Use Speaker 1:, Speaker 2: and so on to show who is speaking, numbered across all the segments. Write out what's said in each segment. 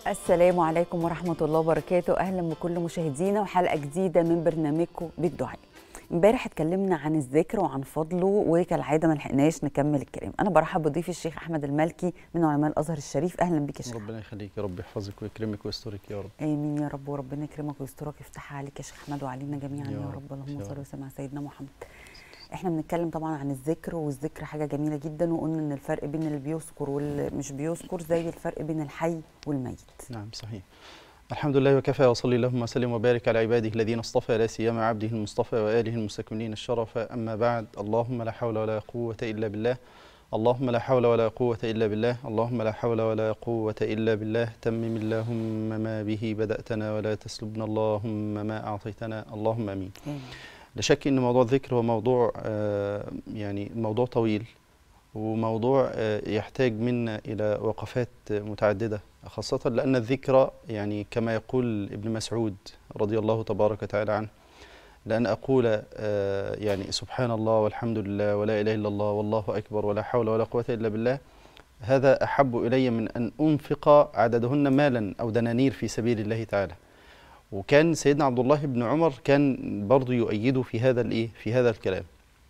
Speaker 1: السلام عليكم ورحمة الله وبركاته أهلا بكل مشاهدينا وحلقة جديدة من برنامجكم بالدعاء امبارح اتكلمنا عن الذكر وعن فضله وكالعادة ما لحقناش نكمل الكلام أنا برحب بضيفي الشيخ أحمد المالكي من علماء الأزهر الشريف أهلا بك يا شيخ
Speaker 2: ربنا يخليك يا رب يحفظك ويكرمك ويسترك يا رب
Speaker 1: آمين يا رب وربنا يكرمك ويسترك ويفتحها عليك يا شيخ أحمد وعلينا جميعا
Speaker 2: يا
Speaker 1: يا
Speaker 2: رب،
Speaker 1: رب اللهم
Speaker 2: يا
Speaker 1: صل
Speaker 2: رب.
Speaker 1: وسلم على سيدنا محمد احنا بنتكلم طبعا عن الذكر والذكر حاجة جميلة جدا وقلنا ان الفرق بين اللي بيذكر واللي مش بيذكر زي الفرق بين الحي والميت
Speaker 2: نعم صحيح الحمد لله وكفى وصلي اللهم وسلم وبارك على عباده الذين اصطفى لا سيما عبده المصطفى واله المستكملين الشرف اما بعد اللهم لا حول ولا قوه الا بالله اللهم لا حول ولا قوة إلا بالله اللهم لا حول ولا قوة إلا بالله تمم اللهم ما به بدأتنا ولا تسلبنا اللهم ما أعطيتنا اللهم أمين
Speaker 1: آمين.
Speaker 2: لا شك ان موضوع الذكر هو موضوع آه، يعني موضوع طويل وموضوع آه، يحتاج منا الى وقفات متعدده خاصه لان الذكر يعني كما يقول ابن مسعود رضي الله تبارك وتعالى عنه لأن أقول آه، يعني سبحان الله والحمد لله ولا إله إلا الله والله أكبر ولا حول ولا قوة إلا بالله هذا أحب إلي من أن أنفق عددهن مالا أو دنانير في سبيل الله تعالى وكان سيدنا عبد الله بن عمر كان برضه يؤيده في هذا الايه في هذا الكلام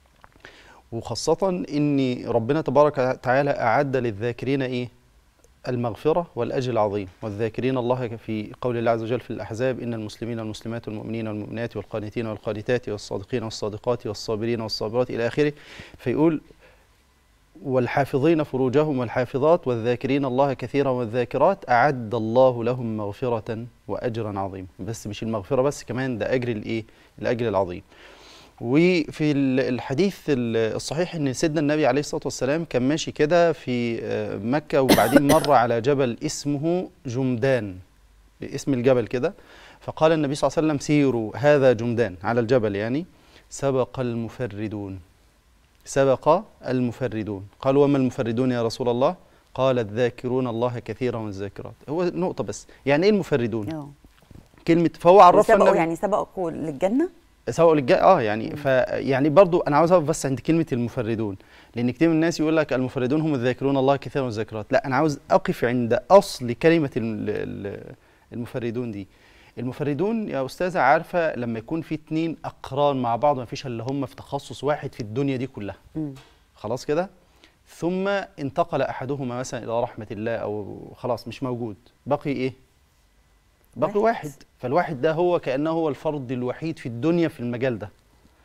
Speaker 2: وخاصة ان ربنا تبارك وتعالى اعد للذاكرين ايه المغفرة والأجر العظيم والذاكرين الله في قول الله عز وجل في الأحزاب إن المسلمين والمسلمات والمؤمنين والمؤمنات والقانتين والقانتات والصادقين والصادقات والصابرين والصابرات إلى آخره فيقول والحافظين فروجهم والحافظات والذاكرين الله كثيرا والذاكرات أعد الله لهم مغفرة وأجرا عظيما بس مش المغفرة بس كمان ده أجر الإيه الأجر العظيم وفي ال- الحديث ال- الصحيح ان سيدنا النبي عليه الصلاه والسلام كان ماشي كده في آه، مكه وبعدين مر على جبل اسمه جمدان اسم الجبل كده فقال النبي صلى الله عليه وسلم سيروا هذا جمدان على الجبل يعني سبق المفردون سبق المفردون قالوا وما المفردون يا رسول الله قال الذاكرون الله كثيرا والذاكرات هو نقطه بس يعني ايه المفردون
Speaker 1: اه
Speaker 2: كلمه فهو عرفنا
Speaker 1: سبقوا
Speaker 2: النبي
Speaker 1: يعني سبقوا للجنة
Speaker 2: سواء للجاء اه يعني
Speaker 1: مم.
Speaker 2: ف يعني برضو انا عاوز اقف بس عند كلمه المفردون لان كتير من الناس يقول لك المفردون هم الذاكرون الله كثيرا والذاكرات لا انا عاوز اقف عند اصل كلمه ال- ال- المفردون دي المفردون يا استاذه عارفه لما يكون في اتنين اقران مع بعض ما فيش الا هم في تخصص واحد في الدنيا دي كلها
Speaker 1: مم.
Speaker 2: خلاص كده ثم انتقل احدهما مثلا الى رحمه الله او خلاص مش موجود بقي ايه بقي
Speaker 1: واحد.
Speaker 2: واحد فالواحد ده هو كانه هو الفرد الوحيد في الدنيا في المجال ده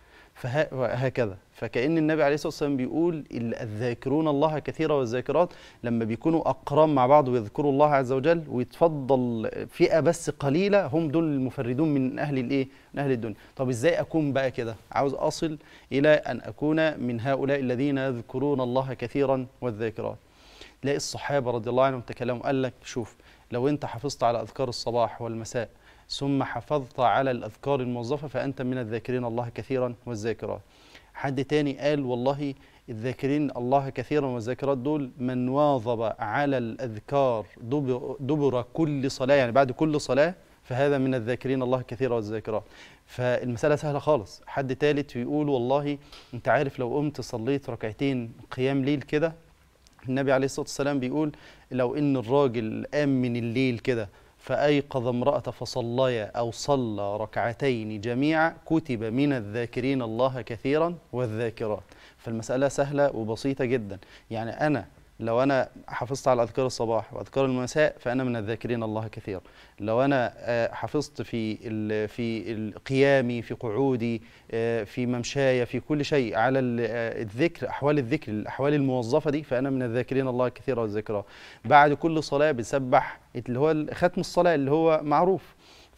Speaker 2: فهكذا فكأن النبي عليه الصلاة والسلام بيقول ال- الذاكرون الله كثيرا والذاكرات لما بيكونوا أقران مع بعض ويذكروا الله عز وجل ويتفضل فئة بس قليلة هم دول المفردون من أهل الإيه؟ من أهل الدنيا طب إزاي أكون بقى كده؟ عاوز أصل إلى أن أكون من هؤلاء الذين يذكرون الله كثيرا والذاكرات تلاقي الصحابة رضي الله عنهم تكلموا قال لك شوف لو أنت حفظت على أذكار الصباح والمساء ثم حفظت على الأذكار الموظفة فأنت من الذاكرين الله كثيرا والذاكرات حد تاني قال والله الذاكرين الله كثيرا والذاكرات دول من واظب على الأذكار دبر, دبر كل صلاة يعني بعد كل صلاة فهذا من الذاكرين الله كثيرا والذاكرات فالمسألة سهلة خالص حد تالت يقول والله انت عارف لو قمت صليت ركعتين قيام ليل كده النبي عليه الصلاة والسلام بيقول لو إن الراجل قام من الليل كده فأيقظ امرأة فصليا أو صلى ركعتين جميعا كتب من الذاكرين الله كثيرا والذاكرات فالمسألة سهلة وبسيطة جدا يعني أنا لو أنا حفظت على أذكار الصباح وأذكار المساء فأنا من الذاكرين الله كثيرا لو أنا آه، حفظت في ال- في ال- قيامي في قعودي آه، في ممشاي في كل شيء على ال- آه، الذكر أحوال الذكر الأحوال الموظفة دي فأنا من الذاكرين الله كثيرا والذاكرات بعد كل صلاة بنسبح اللي هو ختم الصلاة اللي هو معروف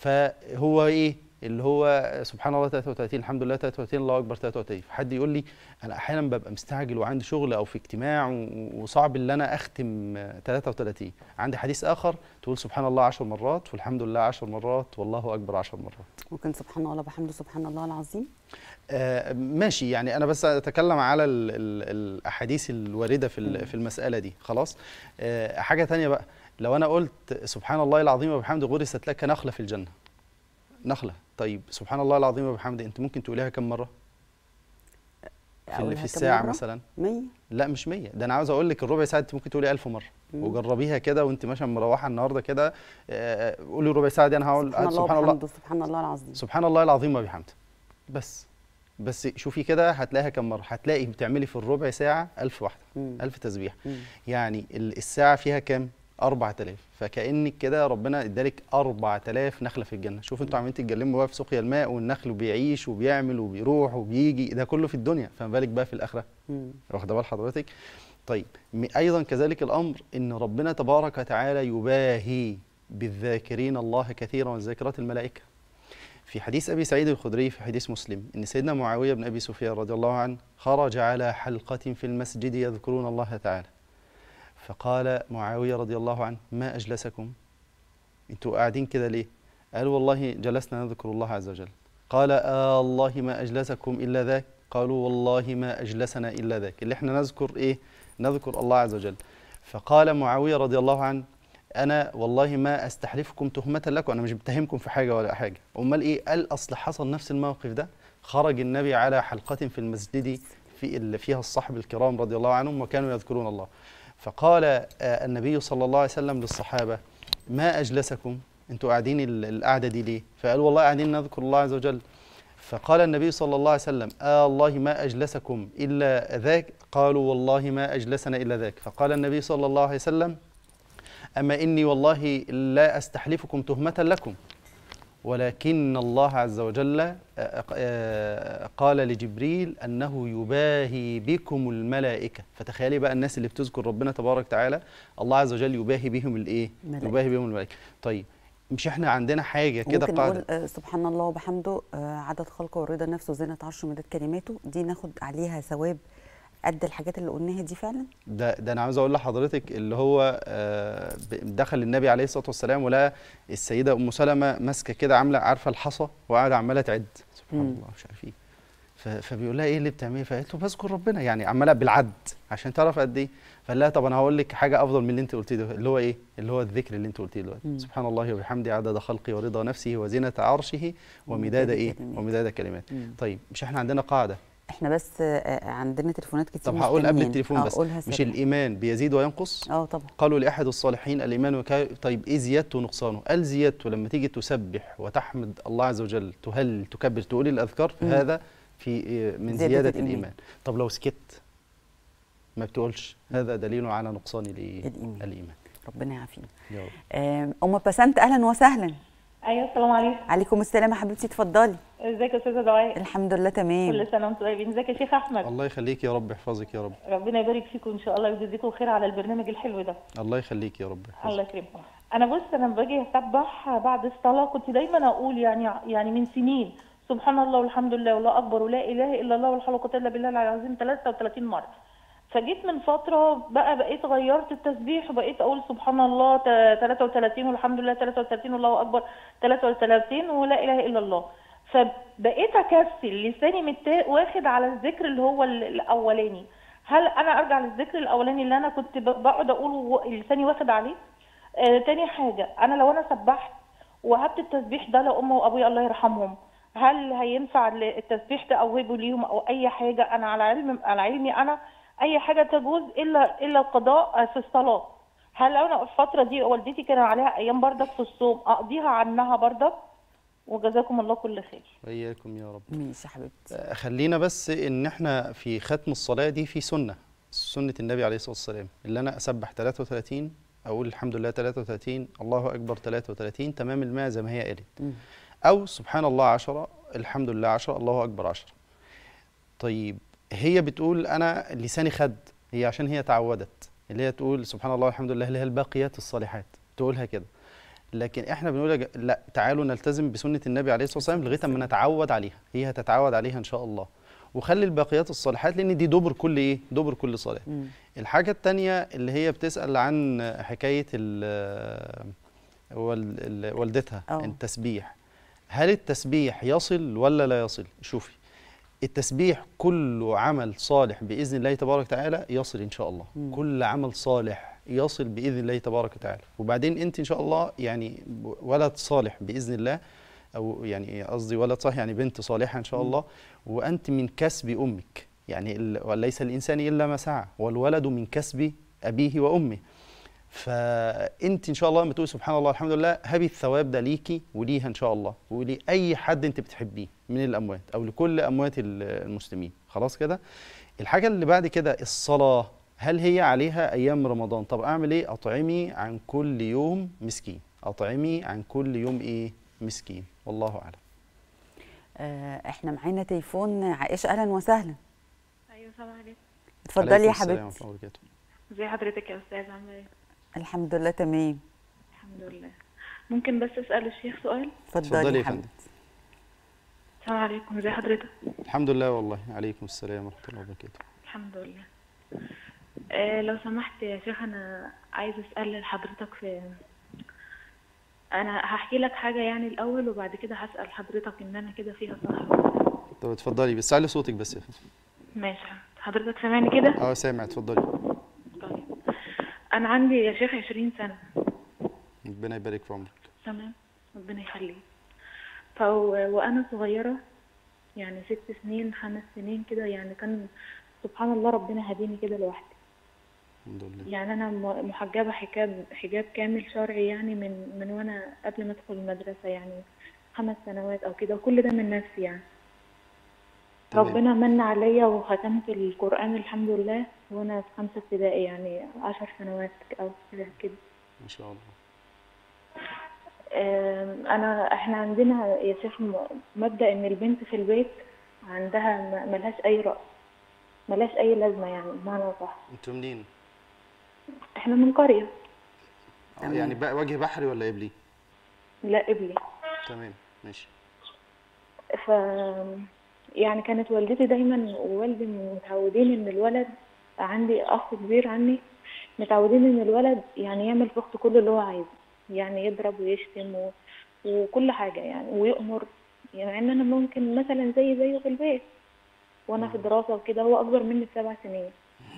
Speaker 2: فهو إيه اللي هو سبحان الله 33 الحمد لله 33 الله اكبر 33 حد يقول لي انا احيانا ببقى مستعجل وعندي شغل او في اجتماع و- وصعب ان انا اختم آه، 33 عندي حديث اخر تقول سبحان الله 10 مرات والحمد لله 10 مرات والله اكبر 10 مرات
Speaker 1: ممكن سبحان الله وبحمده سبحان الله العظيم
Speaker 2: آه، ماشي يعني انا بس اتكلم على ال ال الاحاديث الوارده في ال- في المساله دي خلاص آه، حاجه تانية بقى لو انا قلت سبحان الله العظيم وبحمده غرست لك نخله في الجنه نخله طيب سبحان الله العظيم وبحمده انت ممكن تقوليها كم مره في, ال-
Speaker 1: أقولها
Speaker 2: في
Speaker 1: كم
Speaker 2: الساعه
Speaker 1: مرة؟
Speaker 2: مثلا
Speaker 1: 100
Speaker 2: لا مش 100 ده انا عاوز اقول لك الربع ساعه انت ممكن تقولي 1000 مره وجربيها كده وانت ماشيه مروحه النهارده كده آه، قولي ربع ساعه دي انا هقول
Speaker 1: سبحان الله
Speaker 2: سبحان الله
Speaker 1: وبحمده سبحان الله العظيم
Speaker 2: سبحان الله العظيم وبحمده بس بس شوفي كده هتلاقيها كم مره هتلاقي بتعملي في الربع ساعه 1000 واحده
Speaker 1: مم.
Speaker 2: 1000 تسبيح
Speaker 1: مم.
Speaker 2: يعني ال- الساعه فيها كام 4000 فكانك كده ربنا ادالك 4000 نخله في الجنه شوفوا انتوا عمالين تتكلموا بقى في سقيا الماء والنخل وبيعيش وبيعمل وبيروح وبيجي ده كله في الدنيا فما بالك بقى في الاخره
Speaker 1: مم.
Speaker 2: واخده بال حضرتك طيب م- ايضا كذلك الامر ان ربنا تبارك وتعالى يباهي بالذاكرين الله كثيرا والذاكرات الملائكه في حديث ابي سعيد الخدري في حديث مسلم ان سيدنا معاويه بن ابي سفيان رضي الله عنه خرج على حلقه في المسجد يذكرون الله تعالى فقال معاويه رضي الله عنه ما اجلسكم انتوا قاعدين كده ليه قالوا والله جلسنا نذكر الله عز وجل قال آه الله ما أجلسكم إلا ذاك قالوا والله ما أجلسنا إلا ذاك اللي احنا نذكر إيه نذكر الله عز وجل فقال معاوية رضي الله عنه أنا والله ما أستحلفكم تهمة لكم أنا مش بتهمكم في حاجة ولا حاجة أمال إيه قال أصل حصل نفس الموقف ده خرج النبي على حلقة في المسجد في اللي فيها الصحب الكرام رضي الله عنهم وكانوا يذكرون الله فقال آه، النبي صلى الله عليه وسلم للصحابة ما أجلسكم أنتوا قاعدين ال- القعدة دي ليه فقالوا والله قاعدين نذكر الله عز وجل فقال النبي صلى الله عليه وسلم آه الله ما أجلسكم إلا ذاك قالوا والله ما أجلسنا إلا ذاك فقال النبي صلى الله عليه وسلم أما إني والله لا أستحلفكم تهمة لكم ولكن الله عز وجل آه، آه، قال لجبريل أنه يباهي بكم الملائكة فتخيلي بقى الناس اللي بتذكر ربنا تبارك وتعالى الله عز وجل يباهي بهم الإيه؟
Speaker 1: الملائكة.
Speaker 2: يباهي بهم الملائكة طيب مش احنا عندنا حاجة كده
Speaker 1: ممكن
Speaker 2: قاعدة
Speaker 1: نقول آه، سبحان الله وبحمده آه، عدد خلقه ورضا نفسه وزنة عرشه ومداد كلماته دي ناخد عليها ثواب قد الحاجات اللي قلناها دي فعلا
Speaker 2: ده ده انا عاوز اقول لحضرتك اللي هو آه، ب- دخل النبي عليه الصلاه والسلام ولقى السيده ام سلمه ماسكه كده عامله عارفه الحصى وقاعده عماله تعد سبحان
Speaker 1: مم.
Speaker 2: الله مش عارف ايه ف- فبيقول لها ايه اللي بتعمليه فقالت له بذكر ربنا يعني عماله بالعد عشان تعرف قد ايه فقال لها طب انا هقول لك حاجه افضل من اللي انت قلتيه ده اللي هو ايه اللي هو الذكر اللي انت قلتيه دلوقتي
Speaker 1: مم.
Speaker 2: سبحان الله وبحمده عدد خلقه ورضا نفسه وزنه عرشه ومداد
Speaker 1: ومداد
Speaker 2: ايه
Speaker 1: كلماته.
Speaker 2: ومداد كلماته
Speaker 1: مم.
Speaker 2: طيب مش احنا عندنا قاعده
Speaker 1: احنا بس آه، عندنا تليفونات كتير
Speaker 2: طب هقول قبل
Speaker 1: مستنيين.
Speaker 2: التليفون
Speaker 1: آه،
Speaker 2: بس
Speaker 1: قولها
Speaker 2: مش
Speaker 1: سريع.
Speaker 2: الايمان بيزيد وينقص
Speaker 1: اه طبعا
Speaker 2: قالوا لأحد الصالحين الإيمان وكا... طيب إيه زيادته ونقصانه؟ قال زيادته لما تيجي تسبح وتحمد الله عز وجل تهل تكبر تقول الأذكار
Speaker 1: مم.
Speaker 2: فهذا في إيه من
Speaker 1: زيادة
Speaker 2: زيادة,
Speaker 1: الإيمان.
Speaker 2: الإيمان. طب لو سكت ما بتقولش هذا دليل على نقصان الإيه؟
Speaker 1: الإيمان.
Speaker 2: الإيمان
Speaker 1: ربنا يعافينا
Speaker 2: يا رب.
Speaker 1: آم، ام بسنت اهلا وسهلا
Speaker 3: ايوه السلام عليكم
Speaker 1: عليكم السلام يا حبيبتي اتفضلي
Speaker 3: ازيك يا استاذه دعاء
Speaker 1: الحمد لله تمام
Speaker 3: كل سنه وانتم طيبين ازيك يا شيخ احمد
Speaker 2: الله يخليك يا رب يحفظك يا رب
Speaker 3: ربنا يبارك فيكم ان شاء الله ويجزيكم خير على البرنامج الحلو ده
Speaker 2: الله يخليك يا رب
Speaker 3: الله
Speaker 2: يحفظك
Speaker 3: يكرمكم انا بص انا لما باجي اسبح بعد الصلاه كنت دايما اقول يعني يعني من سنين سبحان الله والحمد لله والله اكبر ولا اله الا الله والحول ولا قوه الا بالله العلي العظيم 33 مره فجيت من فتره بقى بقيت غيرت التسبيح وبقيت اقول سبحان الله ت- 33 والحمد لله 33 والله اكبر 33 ولا اله الا الله فبقيت اكسل لساني متا- واخد على الذكر اللي هو ال- الاولاني هل انا ارجع للذكر الاولاني اللي انا كنت ب- بقعد اقوله و- لساني واخد عليه آه تاني حاجه انا لو انا سبحت وهبت التسبيح ده لامي وابويا الله يرحمهم هل هينفع ال- التسبيح ده اوهبه ليهم او اي حاجه انا على علم على علمي انا اي حاجه تجوز الا الا القضاء في الصلاه هل انا الفتره دي والدتي كان عليها ايام بردك في الصوم اقضيها عنها بردك وجزاكم الله كل خير
Speaker 2: وإياكم يا رب
Speaker 1: ماشي يا حبيبتي
Speaker 2: آه، خلينا بس ان احنا في ختم الصلاه دي في سنه سنه النبي عليه الصلاه والسلام اللي انا اسبح 33 اقول الحمد لله 33 الله اكبر 33 تمام الماء زي ما هي قالت
Speaker 1: مم.
Speaker 2: او سبحان الله 10 الحمد لله 10 الله اكبر 10 طيب هي بتقول انا لساني خد هي عشان هي تعودت اللي هي تقول سبحان الله والحمد لله اللي هي الباقيات الصالحات تقولها كده لكن احنا بنقول يا ج- لا تعالوا نلتزم بسنه النبي عليه الصلاه والسلام لغايه اما نتعود عليها هي هتتعود عليها ان شاء الله وخلي الباقيات الصالحات لان دي دبر كل ايه دبر كل صلاه
Speaker 1: مم.
Speaker 2: الحاجه الثانيه اللي هي بتسال عن حكايه ال وال- ال- والدتها
Speaker 1: أه.
Speaker 2: التسبيح هل التسبيح يصل ولا لا يصل شوفي التسبيح كل عمل صالح باذن الله تبارك وتعالى يصل ان شاء الله
Speaker 1: مم.
Speaker 2: كل عمل صالح يصل باذن الله تبارك وتعالى وبعدين انت ان شاء الله يعني ولد صالح باذن الله او يعني قصدي ولد صالح يعني بنت صالحه ان شاء
Speaker 1: مم.
Speaker 2: الله وانت من كسب امك يعني ال- وليس الانسان الا ما سعى والولد من كسب ابيه وامه فانت ان شاء الله لما تقولي سبحان الله الحمد لله هبي الثواب ده ليكي وليها ان شاء الله ولاي حد انت بتحبيه من الاموات او لكل اموات ال- المسلمين خلاص كده الحاجه اللي بعد كده الصلاه هل هي عليها ايام رمضان طب اعمل ايه اطعمي عن كل يوم مسكين اطعمي عن كل يوم ايه مسكين والله اعلم
Speaker 1: آه، احنا معانا تليفون عائشه اهلا وسهلا
Speaker 4: ايوه السلام عليكم
Speaker 1: اتفضلي
Speaker 2: عليكم
Speaker 1: يا
Speaker 2: السلام
Speaker 1: حبيبتي
Speaker 2: ورحمة الله وبركاته.
Speaker 4: ازي حضرتك يا استاذ عامله ايه
Speaker 1: الحمد لله تمام
Speaker 4: الحمد لله ممكن بس اسال الشيخ سؤال
Speaker 1: اتفضلي
Speaker 2: اتفضلي
Speaker 1: يا
Speaker 2: يا فندم.
Speaker 1: حبيبتي
Speaker 4: السلام عليكم ازي حضرتك
Speaker 2: الحمد لله والله عليكم السلام ورحمه الله وبركاته
Speaker 4: الحمد لله آه لو سمحت يا شيخ انا عايزه اسال حضرتك في انا هحكي لك حاجه يعني الاول وبعد كده هسال حضرتك ان انا كده فيها صح ولا لا.
Speaker 2: طب اتفضلي بس علي صوتك بس يا فندم
Speaker 4: ماشي حضرتك سامعني كده
Speaker 2: اه سامع اتفضلي
Speaker 4: طيب انا عندي يا شيخ 20 سنه
Speaker 2: ربنا يبارك في عمرك
Speaker 4: تمام ربنا يخليك ف وانا صغيره يعني ست سنين خمس سنين كده يعني كان سبحان الله ربنا هديني كده لوحدي
Speaker 2: الحمد لله
Speaker 4: يعني انا م- محجبه حجاب حجاب كامل شرعي يعني من من وانا قبل ما ادخل المدرسه يعني خمس سنوات او كده وكل ده من نفسي يعني
Speaker 2: تمام.
Speaker 4: ربنا من عليا وختمت القران الحمد لله وانا في خمسه ابتدائي يعني عشر سنوات او كده كده
Speaker 2: ما شاء الله
Speaker 4: آم، انا احنا عندنا يا شيخ م- مبدأ ان البنت في البيت عندها م- ملهاش اي رأي ملهاش اي لازمة يعني بمعنى صح
Speaker 2: انتوا منين؟
Speaker 4: احنا من قرية
Speaker 2: آه،
Speaker 1: تمام.
Speaker 2: يعني بقى وجه بحري ولا قبلي؟
Speaker 4: لا قبلي
Speaker 2: تمام ماشي
Speaker 4: ف يعني كانت والدتي دايما ووالدي متعودين ان الولد عندي اخ كبير عني متعودين ان الولد يعني يعمل في اخته كل اللي هو عايزه يعني يضرب ويشتم و... وكل حاجه يعني ويأمر يعني ان انا ممكن مثلا زي زيه في البيت وانا في دراسه وكده هو اكبر مني بسبع سنين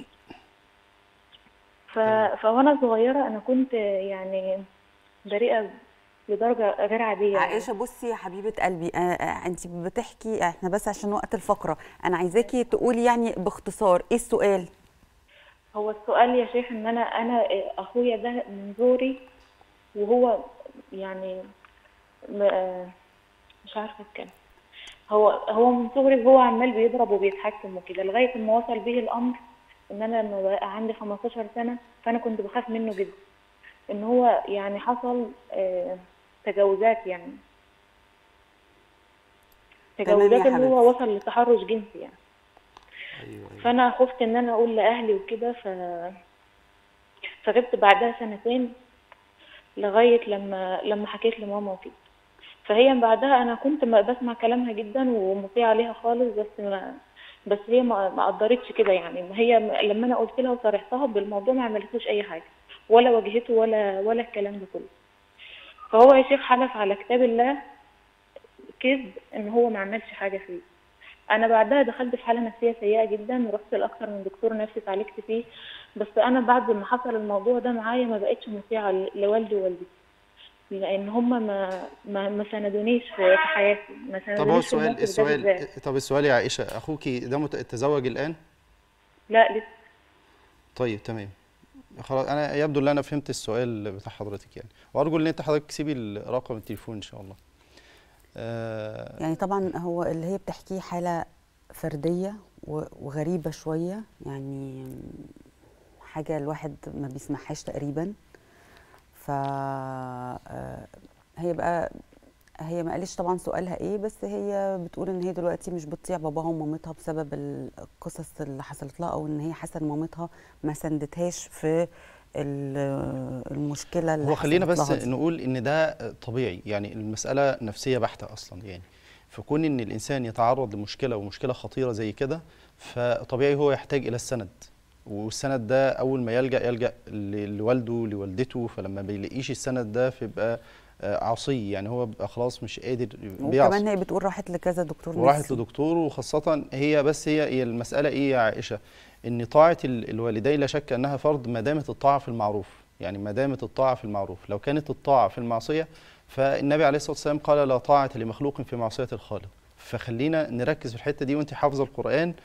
Speaker 4: ف... فوانا صغيره انا كنت يعني بريئه لدرجه غير عاديه يعني.
Speaker 1: عائشه بصي يا حبيبه قلبي آه، آه، انت بتحكي احنا بس عشان وقت الفقره انا عايزاكي تقولي يعني باختصار ايه السؤال
Speaker 4: هو السؤال يا شيخ ان انا انا اخويا ده من زوري وهو يعني م- آه، مش عارفه اتكلم هو هو من صغري وهو عمال بيضرب وبيتحكم وكده لغايه ما وصل بيه الامر ان انا لما بقى عندي 15 سنه فانا كنت بخاف منه جدا ان هو يعني حصل آه، تجاوزات يعني
Speaker 1: تمام يا
Speaker 4: تجاوزات اللي هو
Speaker 1: حبيبتي.
Speaker 4: وصل لتحرش جنسي يعني
Speaker 2: ايوه ايوه
Speaker 4: فانا خفت ان انا اقول لاهلي وكده ف فغبت بعدها سنتين لغايه لما لما حكيت لماما وكده فهي من بعدها انا كنت ما بسمع كلامها جدا ومطيعه عليها خالص بس ما بس هي ما ما قدرتش كده يعني هي لما انا قلت لها وصارحتها بالموضوع ما عملتوش اي حاجه ولا واجهته ولا ولا الكلام ده كله فهو يا شيخ حلف على كتاب الله كذب ان هو ما عملش حاجه فيه انا بعدها دخلت في حاله نفسيه سيئه جدا ورحت لاكثر من دكتور نفسي اتعالجت فيه بس انا بعد ما حصل الموضوع ده معايا ما بقتش مطيعه ل- لوالدي ووالدتي لان هم ما ما, ما ساندونيش في في حياتي ما
Speaker 2: طب هو
Speaker 4: ساندونيش في
Speaker 2: السؤال
Speaker 4: الموقف ده
Speaker 2: السؤال
Speaker 4: بالذات.
Speaker 2: طب السؤال يا عائشه اخوكي ده مت- تزوج الان؟
Speaker 4: لا لسه
Speaker 2: طيب تمام خلاص انا يبدو ان انا فهمت السؤال بتاع حضرتك يعني وارجو ان انت حضرتك تسيبي ال- رقم التليفون ان شاء الله آه
Speaker 1: يعني طبعا هو اللي هي بتحكيه حاله فرديه و- وغريبه شويه يعني حاجه الواحد ما بيسمعهاش تقريبا ف آه، هي بقى هي ما قالش طبعا سؤالها ايه بس هي بتقول ان هي دلوقتي مش بتطيع باباها ومامتها بسبب القصص اللي حصلت لها او ان هي حاسه ان مامتها ما سندتهاش في ال- المشكله اللي
Speaker 2: هو خلينا
Speaker 1: حصلت
Speaker 2: بس
Speaker 1: لها دي.
Speaker 2: نقول ان ده طبيعي يعني المساله نفسيه بحته اصلا يعني فكون ان الانسان يتعرض لمشكله ومشكله خطيره زي كده فطبيعي هو يحتاج الى السند والسند ده اول ما يلجا يلجا ل- لوالده لوالدته فلما بيلاقيش السند ده فيبقى آه، عصي يعني هو بيبقى خلاص مش قادر بيعصي
Speaker 1: وكمان هي بتقول راحت لكذا دكتور
Speaker 2: وراحت
Speaker 1: نفسي.
Speaker 2: لدكتور وخاصة هي بس هي هي المسألة إيه يا عائشة؟ إن طاعة ال- الوالدين لا شك أنها فرض ما دامت الطاعة في المعروف، يعني ما دامت الطاعة في المعروف، لو كانت الطاعة في المعصية فالنبي عليه الصلاة والسلام قال لا طاعة لمخلوق في معصية الخالق، فخلينا نركز في الحتة دي وأنت حافظة القرآن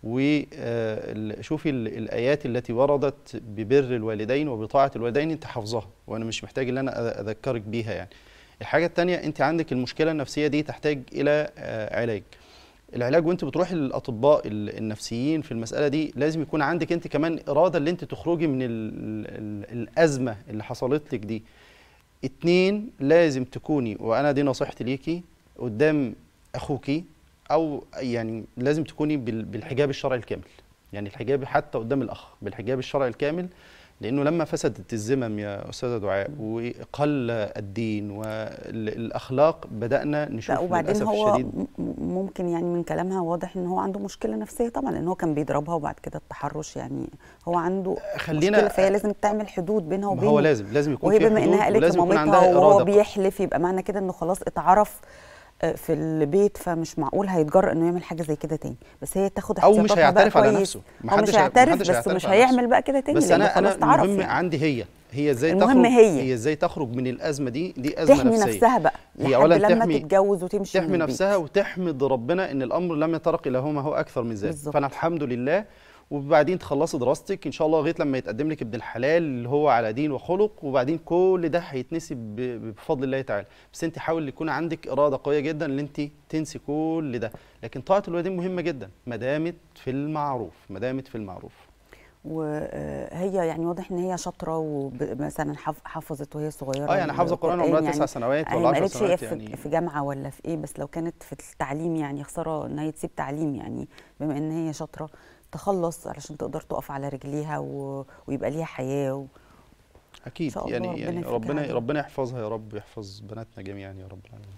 Speaker 2: وشوفي الايات التي وردت ببر الوالدين وبطاعه الوالدين انت حافظاها وانا مش محتاج ان انا أ- اذكرك بيها يعني الحاجه الثانيه انت عندك المشكله النفسيه دي تحتاج الى آه، علاج العلاج وانت بتروحي للاطباء ال- النفسيين في المساله دي لازم يكون عندك انت كمان اراده اللي انت تخرجي من ال ال الازمه اللي حصلت لك دي اتنين لازم تكوني وانا دي نصيحتي ليكي قدام اخوكي او يعني لازم تكوني بال- بالحجاب الشرعي الكامل يعني الحجاب حتى قدام الاخ بالحجاب الشرعي الكامل لانه لما فسدت الذمم يا استاذه دعاء وقل الدين والاخلاق بدانا نشوف
Speaker 1: لا وبعدين
Speaker 2: للاسف
Speaker 1: هو
Speaker 2: الشديد
Speaker 1: م- م- ممكن يعني من كلامها واضح ان هو عنده مشكله نفسيه طبعا لان هو كان بيضربها وبعد كده التحرش يعني هو عنده
Speaker 2: خلينا-
Speaker 1: مشكله فهي لازم تعمل حدود بينها
Speaker 2: ما
Speaker 1: وبينه
Speaker 2: هو لازم لازم يكون
Speaker 1: وهي
Speaker 2: في
Speaker 1: بما
Speaker 2: حدود
Speaker 1: انها قالت
Speaker 2: ولازم يكون
Speaker 1: لمامتها
Speaker 2: عندها
Speaker 1: وهو
Speaker 2: اراده
Speaker 1: بيحلف يبقى معنى كده انه خلاص اتعرف آه، في البيت فمش معقول هيتجرأ انه يعمل حاجه زي كده تاني بس هي تاخد
Speaker 2: او مش
Speaker 1: احتياطاتها بقى
Speaker 2: هيعترف على
Speaker 1: كويس.
Speaker 2: نفسه
Speaker 1: هو مش
Speaker 2: محدش هي-
Speaker 1: هيعترف
Speaker 2: محدش
Speaker 1: بس
Speaker 2: هيعترف
Speaker 1: مش
Speaker 2: على نفسه.
Speaker 1: هيعمل بقى كده تاني
Speaker 2: بس
Speaker 1: لأنه
Speaker 2: انا انا
Speaker 1: خلاص اتعرف
Speaker 2: المهم
Speaker 1: يعني.
Speaker 2: عندي هي هي ازاي
Speaker 1: المهم
Speaker 2: تخرج
Speaker 1: هي.
Speaker 2: هي ازاي تخرج من الازمه دي دي ازمه
Speaker 1: تحمي
Speaker 2: نفسيه
Speaker 1: نفسها بقى
Speaker 2: هي
Speaker 1: لحد
Speaker 2: أولاً
Speaker 1: لما
Speaker 2: تحمي-
Speaker 1: تتجوز وتمشي من
Speaker 2: تحمي
Speaker 1: البيت.
Speaker 2: نفسها وتحمد ربنا ان الامر لم يترك الى هو ما هو اكثر من ذلك
Speaker 1: بالظبط.
Speaker 2: فانا الحمد لله وبعدين تخلصي دراستك ان شاء الله لغايه لما يتقدم لك ابن الحلال اللي هو على دين وخلق وبعدين كل ده هيتنسي ب- بفضل الله تعالى بس انت حاول يكون عندك اراده قويه جدا ان انت تنسي كل ده لكن طاعه الوالدين مهمه جدا ما دامت في المعروف ما دامت في المعروف
Speaker 1: وهي يعني واضح ان هي شاطره ومثلا حفظت وهي صغيره
Speaker 2: اه يعني حافظه القران عمرها تسع سنوات
Speaker 1: هي
Speaker 2: ولا
Speaker 1: ما
Speaker 2: 10
Speaker 1: قالتش هي
Speaker 2: سنوات
Speaker 1: في,
Speaker 2: يعني
Speaker 1: في جامعه ولا في ايه بس لو كانت في التعليم يعني خساره ان هي تسيب تعليم يعني بما ان هي شاطره تخلص علشان تقدر تقف على رجليها و... ويبقى ليها حياه و...
Speaker 2: اكيد
Speaker 1: شاء الله
Speaker 2: يعني
Speaker 1: ربنا
Speaker 2: يعني
Speaker 1: يفكها
Speaker 2: ربنا
Speaker 1: عليها.
Speaker 2: ربنا يحفظها يا رب يحفظ بناتنا جميعا يا رب العالمين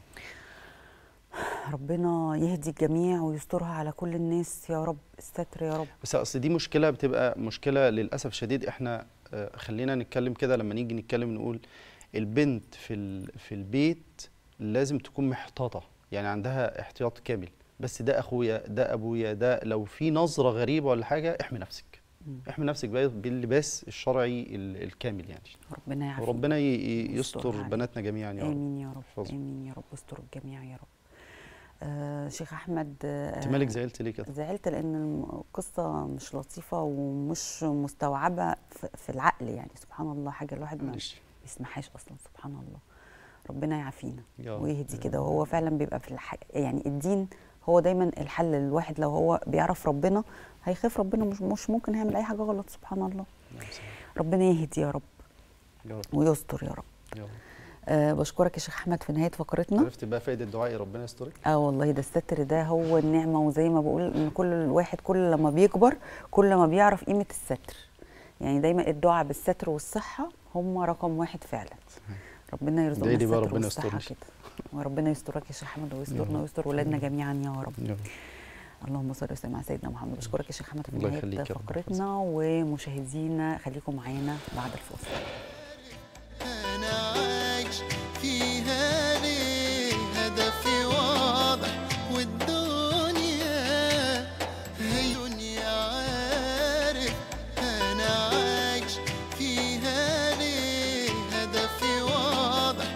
Speaker 1: ربنا يهدي الجميع ويسترها على كل الناس يا رب الستر يا رب
Speaker 2: بس اصل دي مشكله بتبقى مشكله للاسف شديد احنا آه، خلينا نتكلم كده لما نيجي نتكلم نقول البنت في ال- في البيت لازم تكون محتاطه يعني عندها احتياط كامل بس ده اخويا ده ابويا ده لو في نظره غريبه ولا حاجه احمي نفسك
Speaker 1: مم.
Speaker 2: احمي نفسك بقى باللباس الشرعي ال- الكامل يعني
Speaker 1: ربنا يعافيك
Speaker 2: وربنا ي- ي-
Speaker 1: ويستر
Speaker 2: يستر
Speaker 1: عليك.
Speaker 2: بناتنا جميعا يا رب
Speaker 1: امين يا رب
Speaker 2: يحفظهم.
Speaker 1: امين يا رب استر الجميع يا رب آه شيخ احمد آه
Speaker 2: انت مالك زعلت ليه كده
Speaker 1: زعلت لان القصه مش لطيفه ومش مستوعبه في في العقل يعني سبحان الله حاجه الواحد ما
Speaker 2: معلش
Speaker 1: بيسمعهاش اصلا سبحان الله ربنا يعافينا
Speaker 2: يا رب.
Speaker 1: ويهدي كده وهو فعلا بيبقى في الح... يعني الدين هو دايما الحل للواحد لو هو بيعرف ربنا هيخاف ربنا مش مش ممكن يعمل اي حاجه غلط سبحان الله
Speaker 2: نعم، صحيح.
Speaker 1: ربنا يهدي يا رب
Speaker 2: يا رب
Speaker 1: ويستر يا رب
Speaker 2: يا رب
Speaker 1: أه بشكرك يا شيخ احمد في نهايه فقرتنا
Speaker 2: عرفت بقى فايده دعائي ربنا يسترك
Speaker 1: اه والله ده الستر ده هو النعمه وزي ما بقول ان كل الواحد كل لما بيكبر كل ما بيعرف قيمه الستر يعني دايما الدعاء بالستر والصحه هم رقم واحد فعلا ربنا يرزقنا
Speaker 2: ادعي لي بقى
Speaker 1: الستر
Speaker 2: ربنا
Speaker 1: والصحه
Speaker 2: يسترني.
Speaker 1: كده وربنا يسترك يا شيخ احمد ويسترنا
Speaker 2: رب.
Speaker 1: ويستر ولادنا جميعا يا رب
Speaker 2: يا رب.
Speaker 1: اللهم صل وسلم على سيدنا محمد بشكرك يا شيخ احمد في
Speaker 2: الله
Speaker 1: نهايه
Speaker 2: يخليك يا رب.
Speaker 1: فقرتنا ومشاهدينا خليكم معانا بعد الفاصل
Speaker 5: أنا عايش فيها ليه هدفي واضح والدنيا هي دنيا عارف أنا عايش فيها ليه هدفي واضح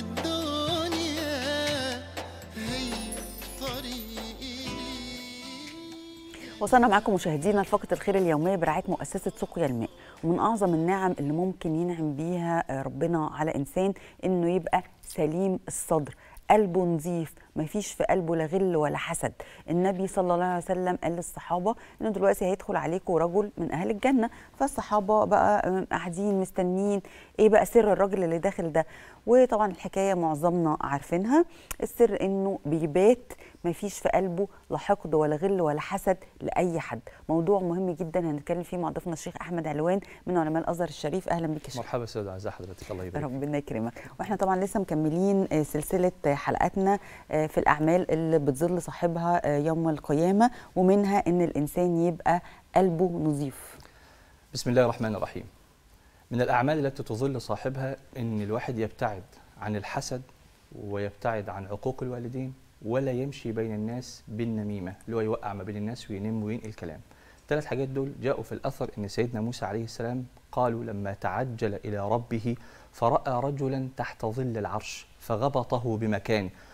Speaker 5: والدنيا هي طريقي ليه
Speaker 1: وصلنا معاكم مشاهدينا لفقره الخير اليوميه برعايه مؤسسه سقيا الماء ومن اعظم النعم اللي ممكن ينعم بيها آه، ربنا على انسان انه يبقى سليم الصدر قلبه نظيف ما فيش في قلبه لا غل ولا حسد النبي صلى الله عليه وسلم قال للصحابه انه دلوقتي هيدخل عليكم رجل من اهل الجنه فالصحابه بقى آه، قاعدين مستنيين ايه بقى سر الراجل اللي داخل ده وطبعا الحكايه معظمنا عارفينها السر انه بيبات ما فيش في قلبه لا حقد ولا غل ولا حسد لاي حد موضوع مهم جدا هنتكلم فيه مع ضيفنا الشيخ احمد علوان من علماء الازهر الشريف اهلا بك يا شيخ
Speaker 6: مرحبا استاذ اعزائي حضرتك الله يبارك
Speaker 1: ربنا يكرمك واحنا طبعا لسه مكملين آه، سلسله آه، حلقاتنا آه، في الاعمال اللي بتظل صاحبها آه، يوم القيامه ومنها ان الانسان يبقى قلبه نظيف
Speaker 6: بسم الله الرحمن الرحيم من الاعمال التي تظل صاحبها ان الواحد يبتعد عن الحسد ويبتعد عن عقوق الوالدين ولا يمشي بين الناس بالنميمه اللي هو يوقع ما بين الناس وينم وينقل كلام ثلاث حاجات دول جاءوا في الاثر ان سيدنا موسى عليه السلام قالوا لما تعجل الى ربه فراى رجلا تحت ظل العرش فغبطه بمكانه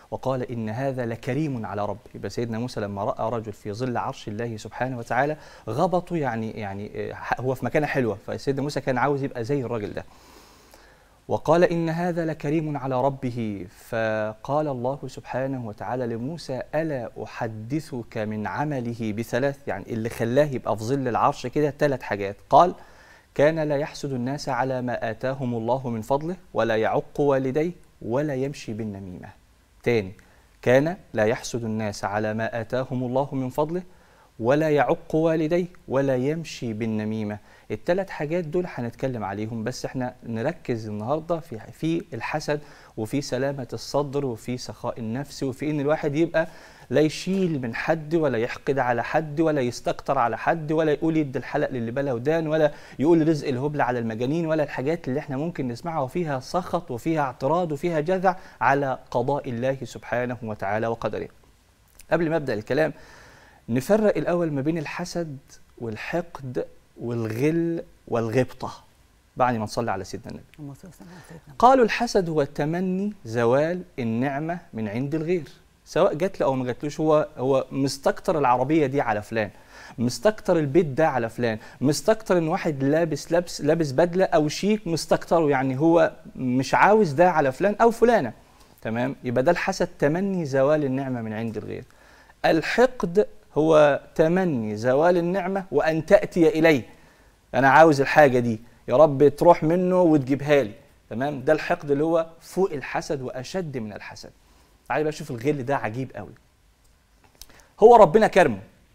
Speaker 6: وقال إن هذا لكريم على ربه يبقى سيدنا موسى لما رأى رجل في ظل عرش الله سبحانه وتعالى غبطه يعني يعني آه، هو في مكانة حلوة فسيدنا موسى كان عاوز يبقى زي الراجل ده وقال إن هذا لكريم على ربه فقال الله سبحانه وتعالى لموسى ألا أحدثك من عمله بثلاث يعني اللي خلاه يبقى في ظل العرش كده ثلاث حاجات قال كان لا يحسد الناس على ما آتاهم الله من فضله ولا يعق والديه ولا يمشي بالنميمة تاني كان لا يحسد الناس على ما آتاهم الله من فضله ولا يعق والديه ولا يمشي بالنميمة الثلاث حاجات دول هنتكلم عليهم بس احنا نركز النهارده في في الحسد وفي سلامة الصدر وفي سخاء النفس وفي ان الواحد يبقى لا يشيل من حد ولا يحقد على حد ولا يستكتر على حد ولا يقول يد الحلق للي بلا ودان ولا يقول رزق الهبل على المجانين ولا الحاجات اللي احنا ممكن نسمعها وفيها سخط وفيها اعتراض وفيها جذع على قضاء الله سبحانه وتعالى وقدره. قبل ما ابدا الكلام نفرق الاول ما بين الحسد والحقد والغل والغبطه بعد ما نصلي على سيدنا النبي.
Speaker 1: اللهم صل وسلم على سيدنا
Speaker 6: قالوا الحسد هو تمني زوال النعمة من عند الغير سواء جات له أو ما جاتلوش هو هو مستكتر العربية دي على فلان مستكتر البيت ده على فلان مستكتر ان واحد لابس لبس لابس بدله او شيك مستكتره يعني هو مش عاوز ده على فلان او فلانه تمام يبقى ده الحسد تمني زوال النعمه من عند الغير الحقد هو تمني زوال النعمه وان تاتي اليه انا عاوز الحاجه دي يا رب تروح منه وتجيبها لي تمام ده الحقد اللي هو فوق الحسد واشد من الحسد تعالى بقى شوف الغل ده عجيب قوي هو ربنا كرمه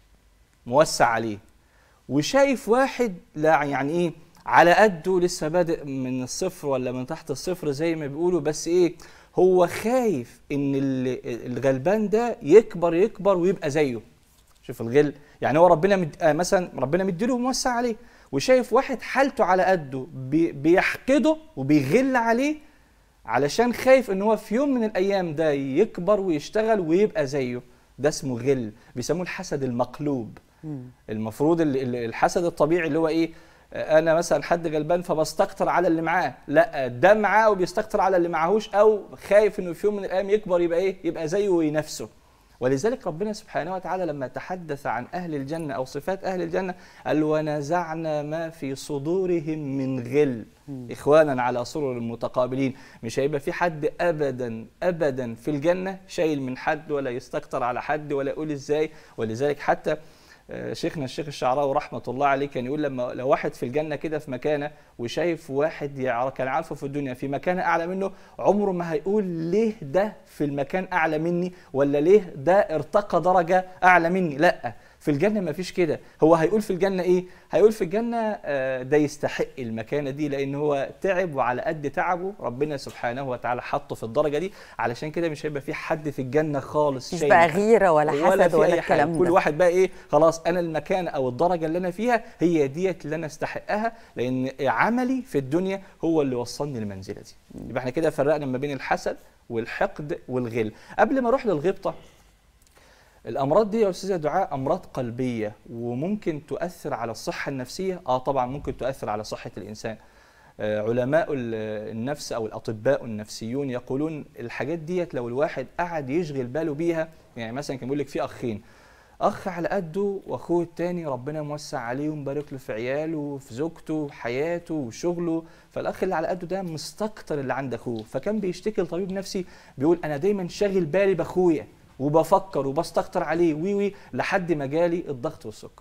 Speaker 6: موسع عليه وشايف واحد لا يعني ايه على قده لسه بادئ من الصفر ولا من تحت الصفر زي ما بيقولوا بس ايه هو خايف ان ال- الغلبان ده يكبر يكبر ويبقى زيه شوف الغل يعني هو ربنا مد... آه مثلا ربنا مديله وموسع عليه وشايف واحد حالته على قده بي... بيحقده وبيغل عليه علشان خايف ان هو في يوم من الايام ده يكبر ويشتغل ويبقى زيه ده اسمه غل بيسموه الحسد المقلوب المفروض ال- ال- الحسد الطبيعي اللي هو ايه آه، انا مثلا حد غلبان فبستكتر على اللي معاه لا ده معاه وبيستكتر على اللي معاهوش او خايف انه في يوم من الايام يكبر يبقى ايه يبقى زيه وينافسه ولذلك ربنا سبحانه وتعالى لما تحدث عن اهل الجنه او صفات اهل الجنه قال ونزعنا ما في صدورهم من غل اخوانا على سرر متقابلين مش هيبقى في حد ابدا ابدا في الجنه شايل من حد ولا يستكتر على حد ولا يقول ازاي ولذلك حتى آه، شيخنا الشيخ الشعراوي رحمه الله عليه كان يقول لما لو واحد في الجنه كده في مكانه وشايف واحد يعرف كان عارفه في الدنيا في مكانه اعلى منه عمره ما هيقول ليه ده في المكان اعلى مني ولا ليه ده ارتقى درجه اعلى مني لا في الجنه ما فيش كده هو هيقول في الجنه ايه هيقول في الجنه آه، ده يستحق المكانه دي لان هو تعب وعلى قد تعبه ربنا سبحانه وتعالى حطه في الدرجه دي علشان كده مش هيبقى في حد في الجنه خالص
Speaker 1: مش
Speaker 6: شايل
Speaker 1: بقى
Speaker 6: حد.
Speaker 1: غيره ولا حسد
Speaker 6: في
Speaker 1: ولا
Speaker 6: أي حاجة.
Speaker 1: الكلام
Speaker 6: كل
Speaker 1: ده
Speaker 6: واحد بقى ايه خلاص انا المكان او الدرجه اللي انا فيها هي ديت اللي انا استحقها لان عملي في الدنيا هو اللي وصلني للمنزله دي يبقى احنا كده فرقنا ما بين الحسد والحقد والغل قبل ما اروح للغبطه الامراض دي يا استاذه دعاء امراض قلبيه وممكن تؤثر على الصحه النفسيه اه طبعا ممكن تؤثر على صحه الانسان آه، علماء ال- النفس او الاطباء النفسيون يقولون الحاجات ديت لو الواحد قعد يشغل باله بيها يعني مثلا كان بيقول لك في اخين اخ على قده واخوه التاني ربنا موسع عليه ومبارك له في عياله وفي زوجته وحياته وشغله فالاخ اللي على قده ده مستكتر اللي عند اخوه فكان بيشتكي لطبيب نفسي بيقول انا دايما شاغل بالي باخويا وبفكر وبستكتر عليه وي وي لحد ما جالي الضغط والسكر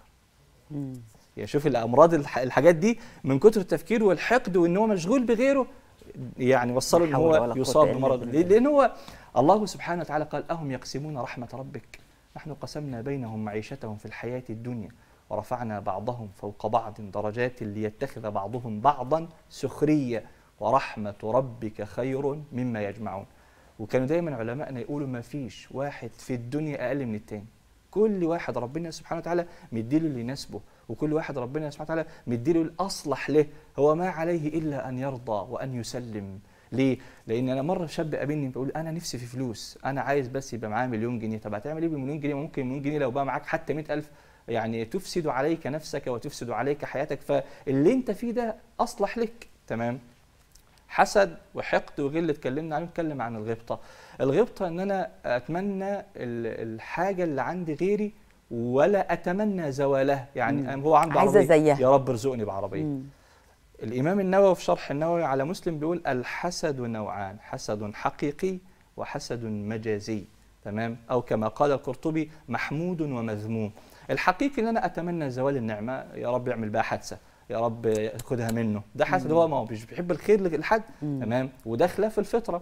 Speaker 6: يعني شوف الامراض الح- الحاجات دي من كتر التفكير والحقد وان هو مشغول بغيره يعني وصله
Speaker 1: لا
Speaker 6: ان
Speaker 1: حول ولا
Speaker 6: هو
Speaker 1: قوة
Speaker 6: يصاب
Speaker 1: إلا
Speaker 6: بمرض
Speaker 1: بالله.
Speaker 6: ليه؟ لان هو الله سبحانه وتعالى قال اهم يقسمون رحمه ربك نحن قسمنا بينهم معيشتهم في الحياه الدنيا ورفعنا بعضهم فوق بعض درجات ليتخذ بعضهم بعضا سخريه ورحمه ربك خير مما يجمعون وكانوا دايما علمائنا يقولوا ما فيش واحد في الدنيا اقل من التاني كل واحد ربنا سبحانه وتعالى مديله اللي يناسبه وكل واحد ربنا سبحانه وتعالى مديله الاصلح له هو ما عليه الا ان يرضى وان يسلم ليه؟ لان انا مره شاب قابلني بيقول انا نفسي في فلوس انا عايز بس يبقى معايا مليون جنيه طب هتعمل ايه بمليون جنيه ممكن مليون جنيه لو بقى معاك حتى مئة ألف يعني تفسد عليك نفسك وتفسد عليك حياتك فاللي انت فيه ده اصلح لك تمام حسد وحقد وغل اتكلمنا عليه نتكلم عن الغبطه الغبطه ان انا اتمنى ال- الحاجه اللي عند غيري ولا اتمنى زوالها يعني
Speaker 1: مم.
Speaker 6: هو عنده
Speaker 1: عايزة
Speaker 6: عربيه
Speaker 1: زيها.
Speaker 6: يا رب ارزقني بعربيه
Speaker 1: مم.
Speaker 6: الإمام النووي في شرح النووي على مسلم بيقول الحسد نوعان حسد حقيقي وحسد مجازي تمام أو كما قال القرطبي محمود ومذموم الحقيقي ان انا اتمنى زوال النعمه يا رب يعمل بها حادثه يا رب خدها منه ده حسد هو ما هو مش بيحب الخير لحد
Speaker 1: مم.
Speaker 6: تمام وده خلاف الفطره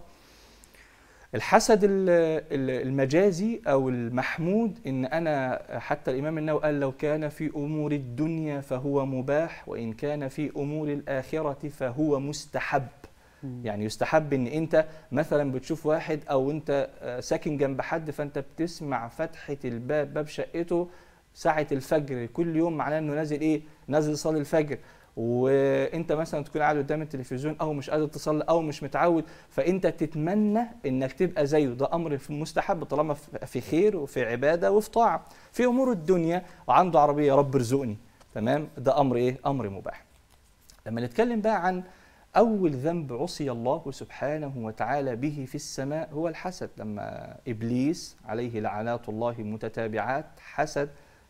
Speaker 6: الحسد ال- ال- المجازي او المحمود ان انا حتى الامام النووي قال لو كان في امور الدنيا فهو مباح وان كان في امور الاخره فهو مستحب
Speaker 1: مم.
Speaker 6: يعني يستحب ان انت مثلا بتشوف واحد او انت آه، ساكن جنب حد فانت بتسمع فتحه الباب باب شقته ساعه الفجر كل يوم معناه انه نازل ايه نازل يصلي الفجر وانت مثلا تكون قاعد قدام التلفزيون او مش قادر تصلي او مش متعود فانت تتمنى انك تبقى زيه ده امر في مستحب طالما في- في خير وفي عباده وفي طاعه في امور الدنيا وعنده عربيه يا رب ارزقني تمام ده امر ايه امر مباح لما نتكلم بقى عن أول ذنب عصي الله سبحانه وتعالى به في السماء هو الحسد لما إبليس عليه لعنات الله متتابعات حسد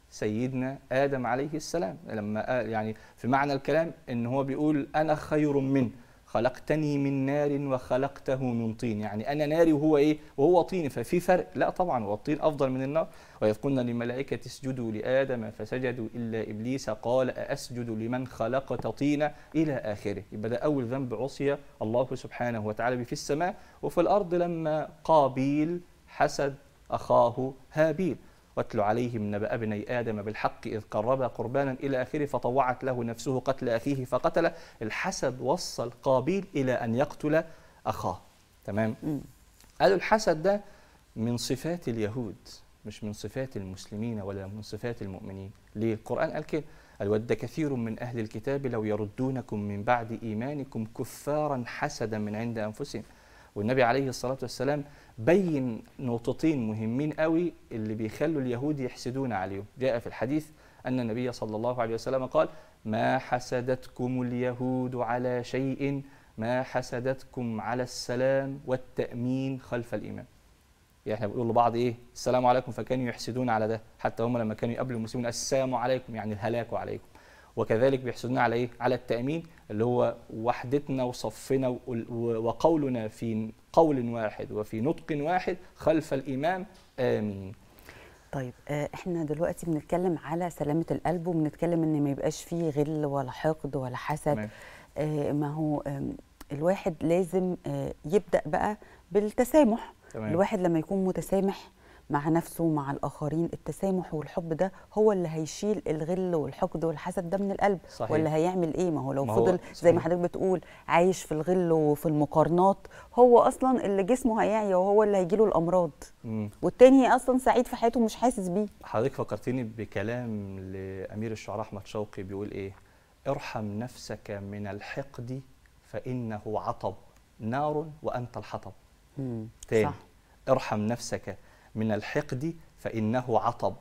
Speaker 6: سيدنا آدم عليه السلام لما قال يعني في معنى الكلام إن هو بيقول أنا خير منه خلقتني من نار وخلقته من طين يعني أنا ناري وهو إيه وهو طين ففي فرق لا طبعا هو الطين أفضل من النار وإذ قلنا للملائكة اسجدوا لآدم فسجدوا إلا إبليس قال أأسجد لمن خلقت طينا إلى آخره يبقى ده أول ذنب عصي الله سبحانه وتعالى به في السماء وفي الأرض لما قابيل حسد أخاه هابيل واتل عليهم نبأ ابني آدم بالحق إذ قربا قربانا إلى آخره فطوعت له نفسه قتل أخيه فقتله الحسد وصل قابيل إلى أن يقتل أخاه تمام
Speaker 1: مم.
Speaker 6: قالوا الحسد ده من صفات اليهود مش من صفات المسلمين ولا من صفات المؤمنين ليه القرآن قال كده قال ود كثير من أهل الكتاب لو يردونكم من بعد إيمانكم كفارا حسدا من عند أنفسهم والنبي عليه الصلاة والسلام بين نقطتين مهمين قوي اللي بيخلوا اليهود يحسدون عليهم جاء في الحديث أن النبي صلى الله عليه وسلم قال ما حسدتكم اليهود على شيء ما حسدتكم على السلام والتأمين خلف الإمام يعني احنا بنقول لبعض ايه السلام عليكم فكانوا يحسدون على ده حتى هم لما كانوا يقابلوا المسلمين السلام عليكم يعني الهلاك عليكم وكذلك بيحسدون على ايه على التأمين اللي هو وحدتنا وصفنا و- و- وقولنا في قول واحد وفي نطق واحد خلف الإمام آمين
Speaker 1: طيب آه، احنا دلوقتي بنتكلم على سلامة القلب وبنتكلم ان ما يبقاش فيه غل ولا حقد ولا حسد
Speaker 6: تمام
Speaker 1: آه، ما هو آم، الواحد لازم آه، يبدأ بقى بالتسامح
Speaker 6: تمام
Speaker 1: الواحد لما يكون متسامح مع نفسه ومع الآخرين التسامح والحب ده هو اللي هيشيل الغل والحقد والحسد ده من القلب
Speaker 6: صحيح.
Speaker 1: ولا هيعمل ايه ما هو لو
Speaker 6: ما هو
Speaker 1: فضل زي ما
Speaker 6: صحيح.
Speaker 1: حضرتك بتقول عايش في الغل وفي المقارنات هو اصلا اللي جسمه هيعيا وهو اللي هيجيله الامراض
Speaker 6: مم.
Speaker 1: والتاني اصلا سعيد في حياته مش حاسس بيه
Speaker 6: حضرتك فكرتني بكلام لأمير الشعراء أحمد شوقي بيقول إيه ارحم نفسك من الحقد فإنه عطب نار وأنت الحطب
Speaker 1: مم.
Speaker 6: تاني
Speaker 1: صح
Speaker 6: ارحم نفسك من الحقد فإنه عطب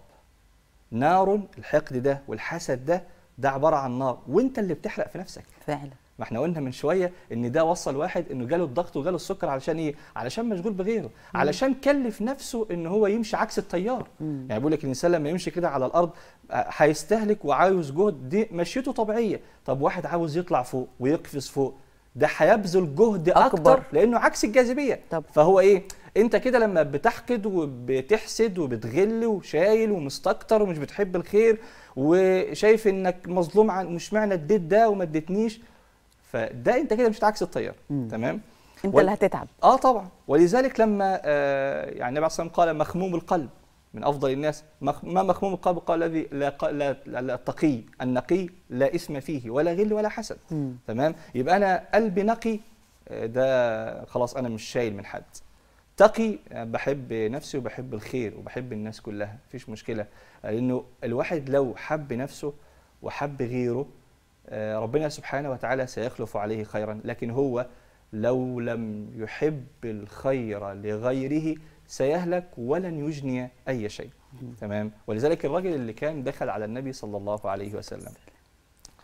Speaker 6: نار الحقد ده والحسد ده ده عبارة عن نار وانت اللي بتحرق في نفسك
Speaker 1: فعلا
Speaker 6: ما احنا قلنا من شويه ان ده وصل واحد انه جاله الضغط وجاله السكر علشان ايه؟ علشان مشغول بغيره، علشان كلف نفسه ان هو يمشي عكس التيار،
Speaker 1: مم.
Speaker 6: يعني بيقول لك الانسان لما يمشي كده على الارض آه، هيستهلك وعاوز جهد دي مشيته طبيعيه، طب واحد عاوز يطلع فوق ويقفز فوق ده هيبذل جهد
Speaker 1: أكبر.
Speaker 6: اكتر لانه عكس الجاذبيه،
Speaker 1: طب.
Speaker 6: فهو ايه؟ انت كده لما بتحقد وبتحسد وبتغل وشايل ومستكتر ومش بتحب الخير وشايف انك مظلوم عن مش معنى اديت ده وما اديتنيش فده انت كده مش عكس التيار
Speaker 1: مم.
Speaker 6: تمام
Speaker 1: انت
Speaker 6: وال-
Speaker 1: اللي هتتعب
Speaker 6: اه طبعا ولذلك لما آه يعني النبي عليه الصلاه والسلام قال مخموم القلب من افضل الناس مخ ما مخموم القلب قال الذي لا, ق- لا, لا, لا التقي النقي لا اثم فيه ولا غل ولا حسد
Speaker 1: مم.
Speaker 6: تمام يبقى انا قلبي نقي آه، ده خلاص انا مش شايل من حد تقي آه، بحب نفسي وبحب الخير وبحب الناس كلها مفيش مشكله آه، لانه الواحد لو حب نفسه وحب غيره آه، ربنا سبحانه وتعالى سيخلف عليه خيرا لكن هو لو لم يحب الخير لغيره سيهلك ولن يجني اي شيء تمام ولذلك الرجل اللي كان دخل على النبي صلى الله عليه وسلم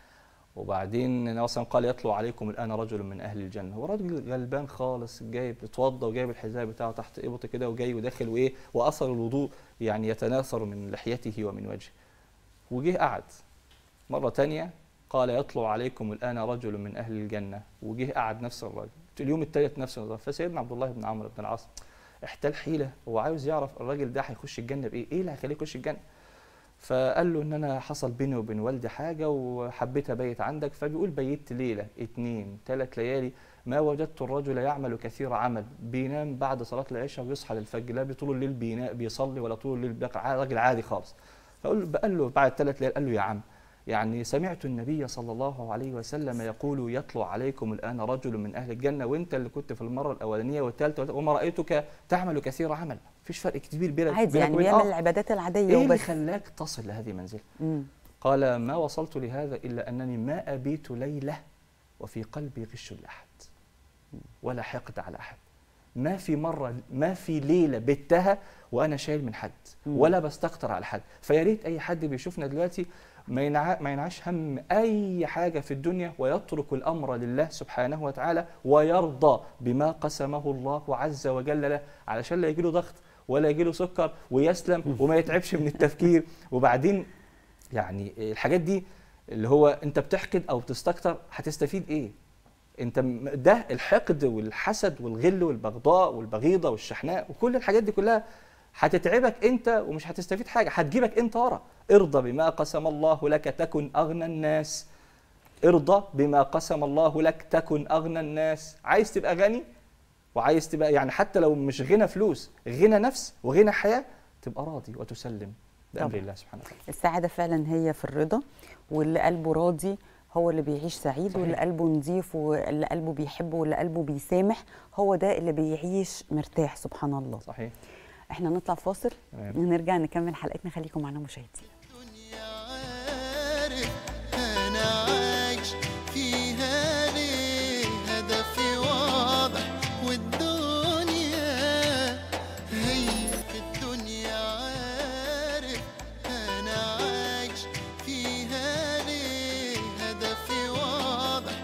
Speaker 6: وبعدين النبي صلى الله عليه وسلم قال يطلع عليكم الان رجل من اهل الجنه هو راجل غلبان خالص جايب اتوضى وجايب الحذاء بتاعه تحت ابطه كده وجاي وداخل وايه واثر الوضوء يعني يتناثر من لحيته ومن وجهه وجه قعد مره تانية قال يطلع عليكم الان رجل من اهل الجنه وجه قعد نفس الراجل اليوم الثالث نفس الراجل فسيدنا عبد الله بن عمرو بن العاص احتال حيله هو عاوز يعرف الراجل ده هيخش الجنه بايه ايه اللي هيخليه يخش الجنه فقال له ان انا حصل بيني وبين والدي حاجه وحبيت ابيت عندك فبيقول بيت ليله اتنين ثلاث ليالي ما وجدت الرجل يعمل كثير عمل بينام بعد صلاه العشاء ويصحى للفجر لا طول الليل بينا بيصلي ولا طول الليل بيقرا راجل عادي خالص فقال له قال له بعد ثلاث ليالي قال له يا عم يعني سمعت النبي صلى الله عليه وسلم يقول يطلع عليكم الان رجل من اهل الجنه وانت اللي كنت في المره الاولانيه والثالثه وما رايتك تعمل كثير عمل مفيش فرق كبير بينك
Speaker 1: عادي
Speaker 6: بينك
Speaker 1: يعني
Speaker 6: وبين-
Speaker 1: بيعمل
Speaker 6: آه.
Speaker 1: العبادات العاديه
Speaker 6: ايه اللي
Speaker 1: وبس
Speaker 6: خلاك تصل لهذه المنزله
Speaker 1: مم.
Speaker 6: قال ما وصلت لهذا الا انني ما ابيت ليله وفي قلبي غش لاحد ولا حقد على احد ما في مره ما في ليله بتها وانا شايل من حد
Speaker 1: مم.
Speaker 6: ولا بستكتر على حد فيا ريت اي حد بيشوفنا دلوقتي ما ينع... ما ينعش هم اي حاجه في الدنيا ويترك الامر لله سبحانه وتعالى ويرضى بما قسمه الله عز وجل له علشان لا يجيله ضغط ولا يجيله سكر ويسلم وما يتعبش من التفكير وبعدين يعني الحاجات دي اللي هو انت بتحقد او بتستكتر هتستفيد ايه انت م- ده الحقد والحسد والغل والبغضاء والبغيضه والشحناء وكل الحاجات دي كلها هتتعبك انت ومش هتستفيد حاجه هتجيبك انت ورا ارضى بما قسم الله لك تكن اغنى الناس ارضى بما قسم الله لك تكن اغنى الناس عايز تبقى غني وعايز تبقى يعني حتى لو مش غنى فلوس غنى نفس وغنى حياه تبقى راضي وتسلم بامر
Speaker 1: طبعا.
Speaker 6: الله سبحانه وتعالى
Speaker 1: السعاده فعلا هي في الرضا واللي قلبه راضي هو اللي بيعيش سعيد
Speaker 6: صحيح.
Speaker 1: واللي قلبه نظيف واللي قلبه بيحب واللي قلبه بيسامح هو ده اللي بيعيش مرتاح سبحان الله
Speaker 6: صحيح
Speaker 1: احنا نطلع فاصل
Speaker 6: تمام.
Speaker 1: ونرجع نكمل حلقتنا خليكم معنا مشاهدين
Speaker 5: الدنيا عارف انا عايش فيها ليه هدفي واضح والدنيا هي الدنيا عارف انا عايش فيها ليه هدفي واضح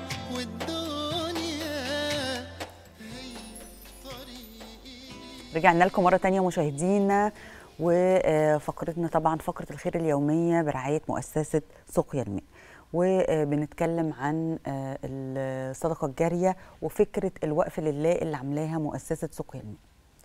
Speaker 5: والدنيا هي طريقي
Speaker 1: رجعنا لكم مرة تانية مشاهدينا وفقرتنا طبعا فقرة الخير اليومية برعاية مؤسسة سقيا الماء وبنتكلم عن آه، الصدقة الجارية وفكرة الوقف لله اللي عاملاها مؤسسة سقيا الماء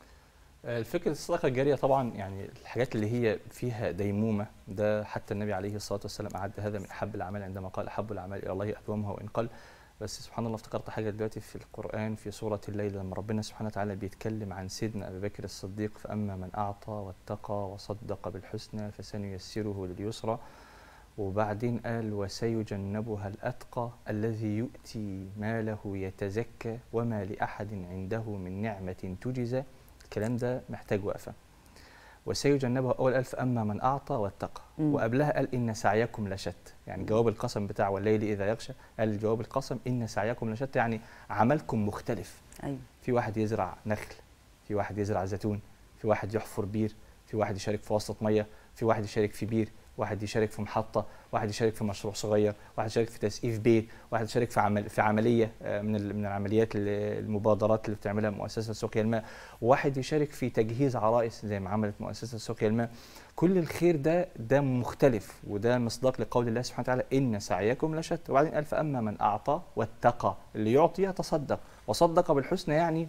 Speaker 6: الفكرة الصدقة الجارية طبعا يعني الحاجات اللي هي فيها ديمومة ده حتى النبي عليه الصلاة والسلام أعد هذا من أحب الأعمال عندما قال أحب الأعمال إلى الله أدومها وإن قل بس سبحان الله افتكرت حاجة دلوقتي في القرآن في سورة الليل لما ربنا سبحانه وتعالى بيتكلم عن سيدنا أبي بكر الصديق فأما من أعطى واتقى وصدق بالحسنى فسنيسره لليسرى وبعدين قال وسيجنبها الأتقى الذي يؤتي ماله يتزكى وما لأحد عنده من نعمة تجزى الكلام ده محتاج وقفة وسيجنبها أول ألف أما من أعطى واتقى
Speaker 1: مم.
Speaker 6: وقبلها قال إن سعيكم لشتى يعني جواب القسم بتاع والليل إذا يغشى قال جواب القسم إن سعيكم لشتى يعني عملكم مختلف
Speaker 1: أيوة
Speaker 6: في واحد يزرع نخل في واحد يزرع زيتون في واحد يحفر بير في واحد يشارك في وسط ميه في واحد يشارك في بير واحد يشارك في محطة واحد يشارك في مشروع صغير واحد يشارك في تسقيف بيت واحد يشارك في عمل في عملية آه، من ال- من العمليات اللي- المبادرات اللي بتعملها مؤسسة سقيا الماء وواحد يشارك في تجهيز عرائس زي ما عملت مؤسسة سقيا الماء كل الخير ده ده مختلف وده مصداق لقول الله سبحانه وتعالى إن سعيكم لشتى وبعدين قال فأما من أعطى واتقى اللي يعطي يتصدق وصدق بالحسنى يعني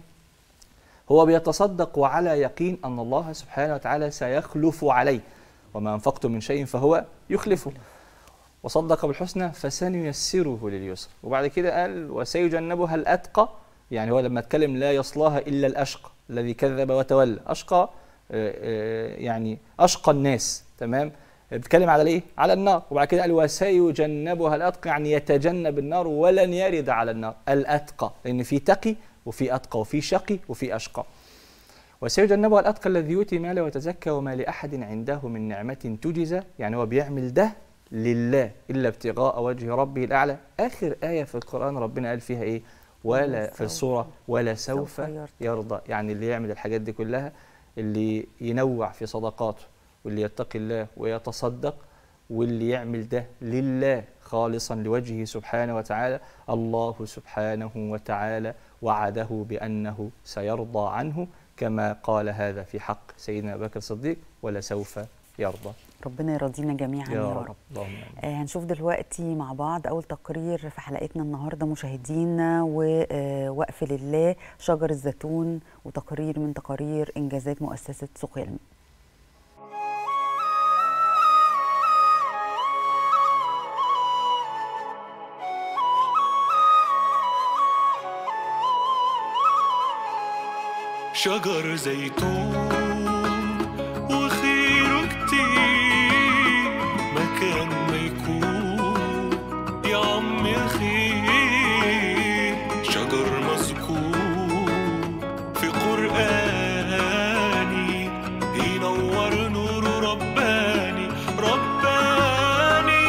Speaker 6: هو بيتصدق وعلى يقين أن الله سبحانه وتعالى سيخلف عليه وما أنفقتم من شيء فهو يخلفه وصدق بالحسنى فسنيسره لليسر وبعد كده قال وسيجنبها الأتقى يعني هو لما اتكلم لا يصلاها إلا الأشقى الذي كذب وتولى أشقى آه، آه، يعني أشقى الناس تمام بيتكلم على الايه؟ على النار وبعد كده قال وسيجنبها الاتقى يعني يتجنب النار ولن يرد على النار الاتقى لان في تقي وفي اتقى وفي شقي وفي اشقى وسيجنبها الاتقى الذي يؤتي ماله ويتزكى وما لاحد عنده من نعمه تجزى يعني هو بيعمل ده لله الا ابتغاء وجه ربه الاعلى اخر ايه في القران ربنا قال فيها ايه ولا
Speaker 1: ولا
Speaker 6: في
Speaker 1: سوف-
Speaker 6: السوره ولا سوف
Speaker 1: سوف يرضى.
Speaker 6: يرضى يعني اللي يعمل الحاجات دي كلها اللي ينوع في صدقاته واللي يتقي الله ويتصدق واللي يعمل ده لله خالصا لوجهه سبحانه وتعالى الله سبحانه وتعالى وعده بأنه سيرضى عنه كما قال هذا في حق سيدنا أبو بكر الصديق ولسوف يرضى
Speaker 1: ربنا يرضينا جميعا يا,
Speaker 6: يا
Speaker 1: رب,
Speaker 6: رب اللهم آمين.
Speaker 1: آه هنشوف دلوقتي مع بعض أول تقرير في حلقتنا النهاردة مشاهدينا ووقف لله شجر الزيتون وتقرير من تقارير إنجازات مؤسسة سقيا الماء
Speaker 7: شجر زيتون وخيره كتير مكان ما يكون يا عم الخير شجر مذكور في قرآني ينور نوره رباني رباني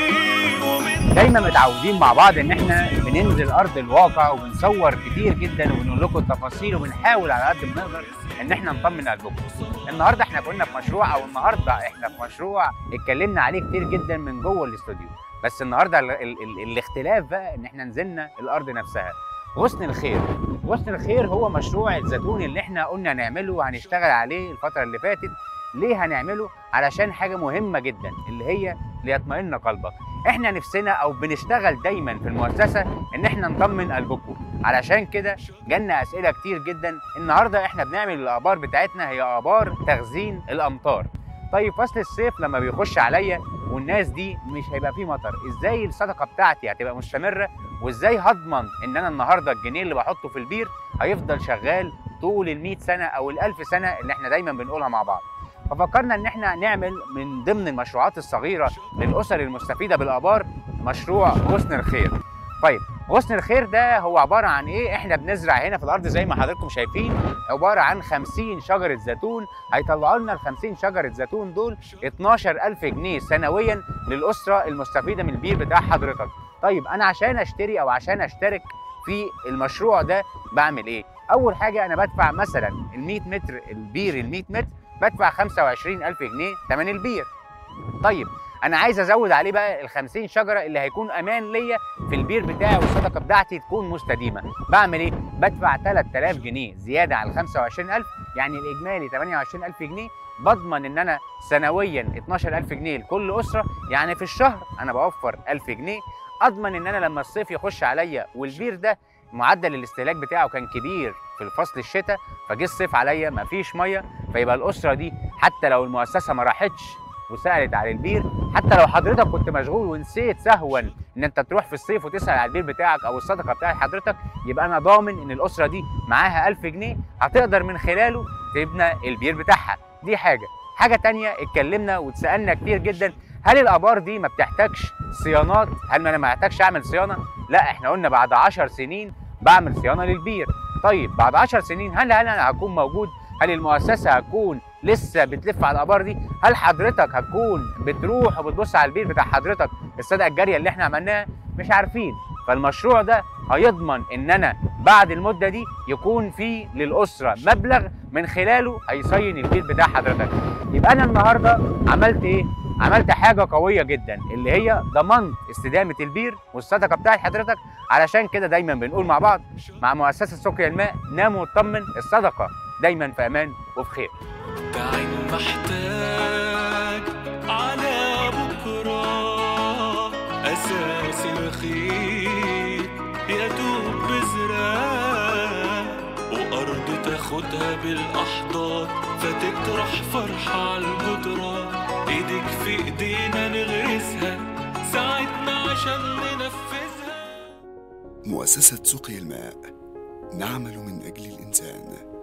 Speaker 7: ومن
Speaker 8: دايما متعودين مع بعض ان احنا بننزل ارض الواقع وبنصور كتير جدا وبنقول لكم التفاصيل وبنحاول على قد ما نقدر ان احنا نطمن قلبكم. النهارده احنا كنا في مشروع او النهارده احنا في مشروع اتكلمنا عليه كتير جدا من جوه الاستوديو، بس النهارده ال ال ال الاختلاف بقى ان احنا نزلنا الارض نفسها. غصن الخير، غصن الخير هو مشروع الزيتون اللي احنا قلنا نعمله وهنشتغل عليه الفتره اللي فاتت. ليه هنعمله؟ علشان حاجه مهمه جدا اللي هي ليطمئن قلبك. احنا نفسنا او بنشتغل دايما في المؤسسه ان احنا نطمن قلبكم علشان كده جالنا اسئله كتير جدا النهارده احنا بنعمل الابار بتاعتنا هي ابار تخزين الامطار طيب فصل الصيف لما بيخش عليا والناس دي مش هيبقى فيه مطر ازاي الصدقه بتاعتي هتبقى مستمره وازاي هضمن ان انا النهارده الجنيه اللي بحطه في البير هيفضل شغال طول ال سنه او ال سنه اللي احنا دايما بنقولها مع بعض ففكرنا ان احنا نعمل من ضمن المشروعات الصغيره للاسر المستفيده بالابار مشروع غصن الخير طيب غصن الخير ده هو عباره عن ايه احنا بنزرع هنا في الارض زي ما حضراتكم شايفين عباره عن 50 شجره زيتون هيطلعوا لنا ال 50 شجره زيتون دول 12000 جنيه سنويا للاسره المستفيده من البير بتاع حضرتك طيب انا عشان اشتري او عشان اشترك في المشروع ده بعمل ايه اول حاجه انا بدفع مثلا ال 100 متر البير ال 100 متر بدفع 25000 جنيه ثمن البير طيب انا عايز ازود عليه بقى ال 50 شجره اللي هيكون امان ليا في البير بتاعي والصدقه بتاعتي تكون مستديمه بعمل ايه بدفع 3000 جنيه زياده على ال 25000 يعني الاجمالي 28000 جنيه بضمن ان انا سنويا 12000 جنيه لكل اسره يعني في الشهر انا بوفر 1000 جنيه اضمن ان انا لما الصيف يخش عليا والبير ده معدل الاستهلاك بتاعه كان كبير في الفصل الشتاء فجه الصيف عليا مفيش ميه فيبقى الاسره دي حتى لو المؤسسه ما راحتش وسالت على البير حتى لو حضرتك كنت مشغول ونسيت سهوا ان انت تروح في الصيف وتسال على البير بتاعك او الصدقه بتاعت حضرتك يبقى انا ضامن ان الاسره دي معاها 1000 جنيه هتقدر من خلاله تبنى البير بتاعها دي حاجه حاجه تانية اتكلمنا واتسالنا كتير جدا هل الابار دي ما بتحتاجش صيانات هل انا ما محتاجش اعمل صيانه لا احنا قلنا بعد 10 سنين بعمل صيانه للبير طيب بعد 10 سنين هل هل انا هكون موجود هل المؤسسه هتكون لسه بتلف على الابار دي هل حضرتك هتكون بتروح وبتبص على البير بتاع حضرتك الصدقه الجاريه اللي احنا عملناها مش عارفين فالمشروع ده هيضمن ان انا بعد المده دي يكون في للاسره مبلغ من خلاله هيصين البير بتاع حضرتك يبقى انا النهارده عملت ايه عملت حاجه قويه جدا اللي هي ضمنت استدامه البير والصدقه بتاعت حضرتك علشان كده دايما بنقول مع بعض مع مؤسسه سقيا الماء نام واطمن الصدقه دايما في امان وفي خير
Speaker 7: بعين محتاج على بكرة أساس الخير يدوب بزراع وأرض تاخدها بالأحضان فتطرح فرحة على الجدران إيدك في إيدينا نغرسها ساعدنا عشان ننفذها
Speaker 9: مؤسسة سقي الماء نعمل من أجل الإنسان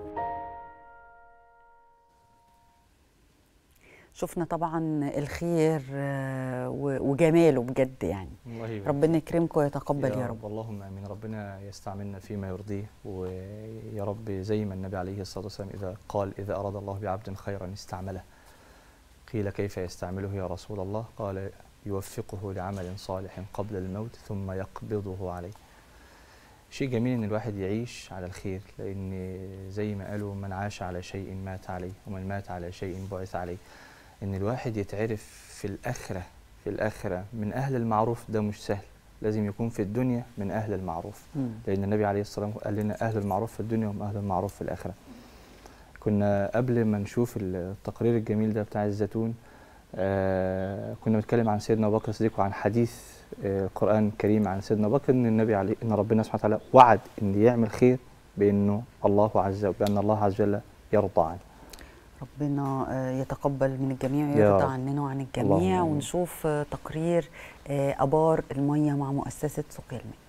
Speaker 1: شفنا طبعا الخير آه، و- وجماله بجد يعني
Speaker 6: الله يبارك
Speaker 1: ربنا يكرمكم ويتقبل يا رب
Speaker 6: اللهم امين ربنا يستعملنا فيما يرضيه ويا رب زي ما النبي عليه الصلاه والسلام اذا قال اذا اراد الله بعبد خيرا استعمله قيل كيف يستعمله يا رسول الله قال يوفقه لعمل صالح قبل الموت ثم يقبضه عليه شيء جميل ان الواحد يعيش على الخير لان زي ما قالوا من عاش على شيء مات عليه ومن مات على شيء بعث عليه ان الواحد يتعرف في الاخره في الآخرة من أهل المعروف ده مش سهل لازم يكون في الدنيا من أهل المعروف
Speaker 1: مم.
Speaker 6: لأن النبي عليه الصلاة والسلام قال لنا أهل المعروف في الدنيا وهم أهل المعروف في الآخرة كنا قبل ما نشوف التقرير الجميل ده بتاع الزيتون آه كنا بنتكلم عن سيدنا أبو بكر الصديق وعن حديث آه القرآن الكريم عن سيدنا أبو بكر إن النبي عليه إن ربنا سبحانه وتعالى وعد إن يعمل خير بإنه الله عز وجل بأن الله عز وجل يرضى عنه
Speaker 1: ربنا آه، يتقبل من الجميع
Speaker 6: يا
Speaker 1: ويرضى
Speaker 6: رب.
Speaker 1: عننا وعن
Speaker 6: اللهم
Speaker 1: الجميع
Speaker 6: آمين.
Speaker 1: ونشوف آه، تقرير آه، ابار الميه مع مؤسسه سقيا الماء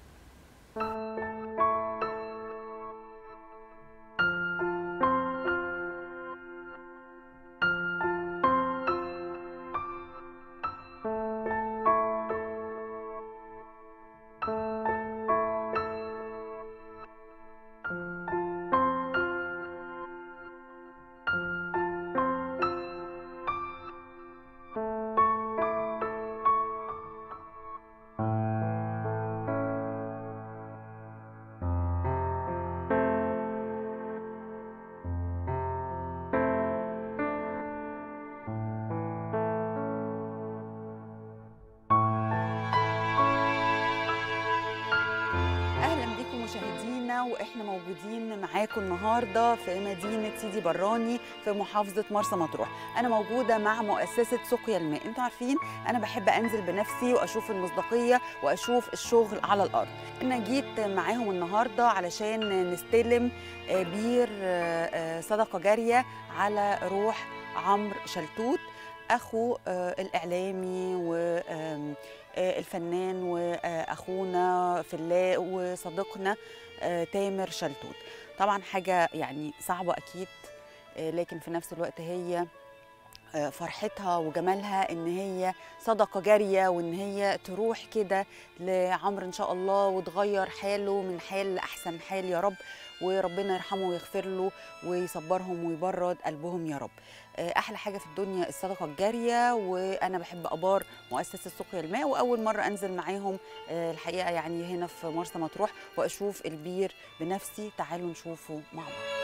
Speaker 1: اهلا بكم مشاهدينا واحنا موجودين معاكم النهارده في مدينه سيدي براني في محافظه مرسى مطروح انا موجوده مع مؤسسه سقيا الماء انتوا عارفين انا بحب انزل بنفسي واشوف المصداقيه واشوف الشغل على الارض انا جيت معاهم النهارده علشان نستلم آه، بير آه، آه، صدقه جاريه على روح عمرو شلتوت اخو آه، الاعلامي و آم، آه، الفنان واخونا في الله وصديقنا آه، تامر شلتوت طبعا حاجه يعني صعبه اكيد آه، لكن في نفس الوقت هي آه، فرحتها وجمالها ان هي صدقه جاريه وان هي تروح كده لعمرو ان شاء الله وتغير حاله من حال لاحسن حال يا رب وربنا يرحمه ويغفر له ويصبرهم ويبرد قلبهم يا رب آه، احلى حاجه في الدنيا الصدقه الجاريه وانا بحب ابار مؤسسه سقيا الماء واول مره انزل معاهم آه، الحقيقه يعني هنا في مرسى مطروح واشوف البير بنفسي تعالوا نشوفه مع بعض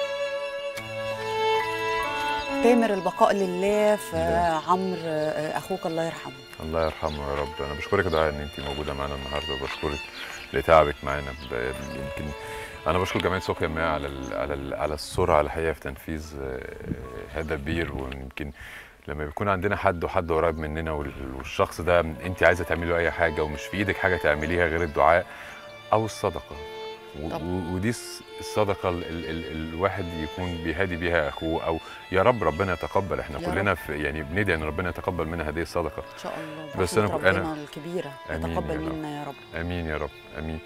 Speaker 1: تامر البقاء لله في عمرو آه، اخوك الله يرحمه
Speaker 10: الله يرحمه يا رب انا بشكرك يا دعاء ان انت موجوده معانا النهارده وبشكرك لتعبك معانا ب- يمكن انا بشكر جمعيه سقيا الماء على ال على ال على السرعه الحقيقه في تنفيذ آه، هذا البير ويمكن لما بيكون عندنا حد وحد قريب مننا وال- والشخص ده انت عايزه تعملي له اي حاجه ومش في ايدك حاجه تعمليها غير الدعاء او الصدقه و-
Speaker 1: طبعا.
Speaker 10: و- ودي الس- الصدقه ال ال ال الواحد يكون بيهادي بيها اخوه او يا رب ربنا يتقبل احنا
Speaker 1: يا
Speaker 10: كلنا في يعني بندعي ان ربنا يتقبل منا هذه الصدقه
Speaker 1: ان شاء الله
Speaker 10: بس
Speaker 1: رحمة
Speaker 10: أنا-
Speaker 1: ربنا
Speaker 10: أنا-
Speaker 1: الكبيره
Speaker 10: آمين
Speaker 1: يتقبل
Speaker 10: يا رب.
Speaker 1: منا يا رب
Speaker 10: امين يا رب امين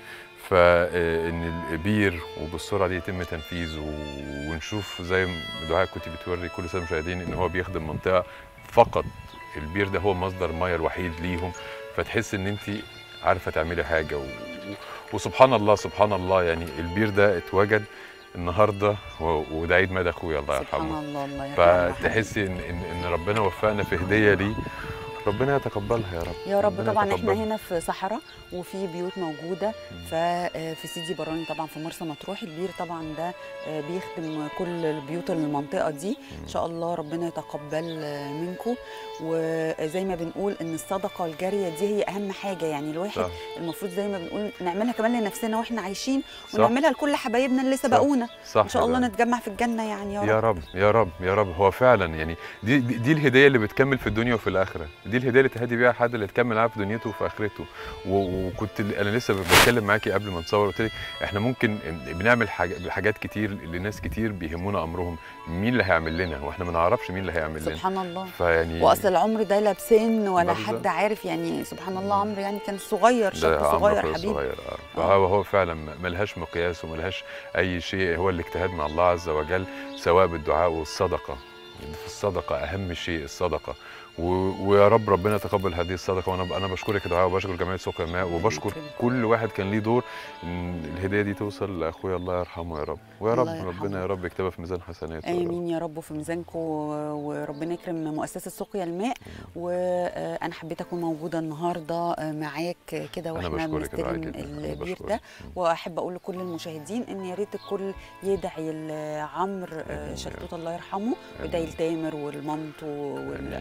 Speaker 10: فان البير وبالسرعه دي يتم تنفيذه و- ونشوف زي ما دعاء كنت بتوري كل سنه المشاهدين ان هو بيخدم منطقه فقط البير ده هو مصدر الميه الوحيد ليهم فتحس ان انت عارفه تعملي حاجه و... وسبحان الله سبحان الله يعني البير ده اتوجد النهارده و... وده عيد ميلاد اخويا الله
Speaker 1: سبحان
Speaker 10: يرحمه
Speaker 1: الله الله يرحمه يا حبيبي.
Speaker 10: فتحسي ان ان ان ربنا وفقنا في هديه ليه ربنا يتقبلها يا رب
Speaker 1: يا رب
Speaker 10: ربنا
Speaker 1: طبعا احنا
Speaker 10: يتقبلها.
Speaker 1: هنا في صحراء وفي بيوت موجوده ففي سيدي براني طبعا في مرسى مطروح البير طبعا ده آه، بيخدم كل البيوت المنطقه دي ان شاء الله ربنا يتقبل آه، منكم وزي ما بنقول ان الصدقه الجاريه دي هي اهم حاجه يعني الواحد
Speaker 10: صح.
Speaker 1: المفروض زي ما بنقول نعملها كمان لنفسنا واحنا عايشين
Speaker 10: صح.
Speaker 1: ونعملها لكل حبايبنا اللي
Speaker 10: صح.
Speaker 1: سبقونا
Speaker 10: صح
Speaker 1: ان شاء
Speaker 10: يا
Speaker 1: الله
Speaker 10: دعاء.
Speaker 1: نتجمع في الجنه يعني يا رب
Speaker 10: يا رب يا رب يا رب هو فعلا يعني دي دي, دي الهديه اللي بتكمل في الدنيا وفي الاخره دي الهديه اللي تهدي بيها حد اللي تكمل معاه في دنيته وفي اخرته و- وكنت ال- انا لسه بتكلم معاكي قبل ما نصور قلت لك احنا ممكن بنعمل حاجات حاجات كتير لناس كتير بيهمونا امرهم مين اللي هيعمل لنا واحنا ما نعرفش مين اللي هيعمل لنا
Speaker 1: سبحان الله
Speaker 10: فيعني
Speaker 1: واصل العمر ده لا بسن ولا
Speaker 10: بالظبط.
Speaker 1: حد عارف يعني سبحان الله عمرو يعني كان صغير
Speaker 10: ده
Speaker 1: شاب
Speaker 10: عمرو
Speaker 1: صغير
Speaker 10: أخويا
Speaker 1: حبيبي
Speaker 10: صغير اه فهو هو فعلا ملهاش مقياس وملهاش اي شيء هو الاجتهاد مع الله عز وجل سواء بالدعاء والصدقه في الصدقه اهم شيء الصدقه و... ويا رب ربنا يتقبل هذه الصدقه وانا انا بشكرك يا دعاء وبشكر جمعيه سوق الماء وبشكر
Speaker 1: يكرمك.
Speaker 10: كل واحد كان ليه دور ان الهديه دي توصل لاخويا الله يرحمه يا رب ويا رب
Speaker 1: الله يرحمه.
Speaker 10: ربنا يا رب يكتبها في ميزان حسناته يا رب.
Speaker 1: امين يا رب في ميزانكم وربنا يكرم مؤسسه سقيا الماء وانا حبيت اكون موجوده النهارده معاك كده
Speaker 10: انا
Speaker 1: واحنا
Speaker 10: بشكرك يا دعاء
Speaker 1: بنستلم
Speaker 10: جدا أنا
Speaker 1: البير
Speaker 10: بشكرك.
Speaker 1: ده واحب اقول لكل المشاهدين ان يا ريت الكل يدعي لعمرو
Speaker 10: آمين يا
Speaker 1: شلتوت
Speaker 10: رب.
Speaker 1: الله يرحمه ويدعي
Speaker 10: آمين.
Speaker 1: لتامر ولمامته ولاخوه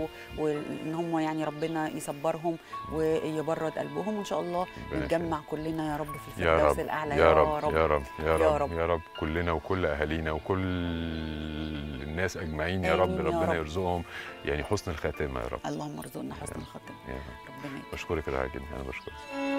Speaker 1: وان هم يعني ربنا يصبرهم ويبرد قلبهم وان شاء الله
Speaker 10: ربنا
Speaker 1: نتجمع كلنا يا رب في
Speaker 10: يا
Speaker 1: الفردوس
Speaker 10: رب
Speaker 1: الاعلى
Speaker 10: يا رب يا رب يا
Speaker 1: يا
Speaker 10: رب
Speaker 1: رب.
Speaker 10: يا رب كلنا وكل اهالينا وكل الناس اجمعين يا رب
Speaker 1: آمين يا
Speaker 10: ربنا
Speaker 1: رب.
Speaker 10: يرزقهم يعني حسن الخاتمه يا رب
Speaker 1: اللهم ارزقنا حسن
Speaker 10: يا
Speaker 1: الخاتمه
Speaker 10: يا رب
Speaker 1: ربنا يكرمك.
Speaker 10: بشكرك يا راجل انا بشكرك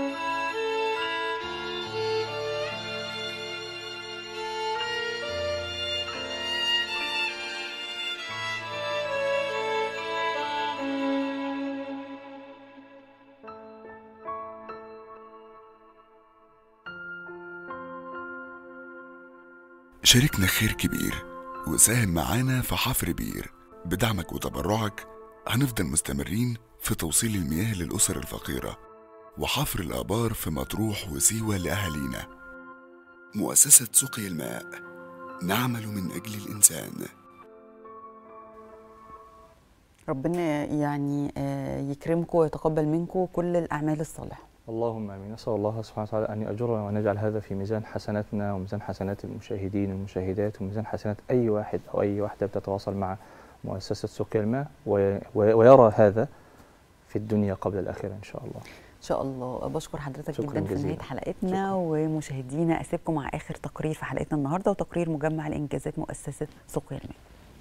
Speaker 9: شاركنا خير كبير وساهم معانا في حفر بير بدعمك وتبرعك هنفضل مستمرين في توصيل المياه للأسر الفقيرة وحفر الآبار في مطروح وسيوة لأهالينا مؤسسة سقي الماء نعمل من أجل الإنسان
Speaker 1: ربنا يعني آه، يكرمكم ويتقبل منكم كل الاعمال الصالحه
Speaker 6: اللهم امين نسال الله سبحانه وتعالى ان ياجرنا وان يجعل هذا في ميزان حسناتنا وميزان حسنات المشاهدين والمشاهدات وميزان حسنات اي واحد او اي واحده بتتواصل مع مؤسسه سقيا الماء و- و- ويرى هذا في الدنيا قبل الاخره ان شاء الله
Speaker 1: ان شاء الله بشكر حضرتك
Speaker 6: شكراً
Speaker 1: جدا في
Speaker 6: جزيلاً.
Speaker 1: نهايه حلقتنا ومشاهدينا اسيبكم مع اخر تقرير في حلقتنا النهارده وتقرير مجمع الانجازات مؤسسه سقيا الماء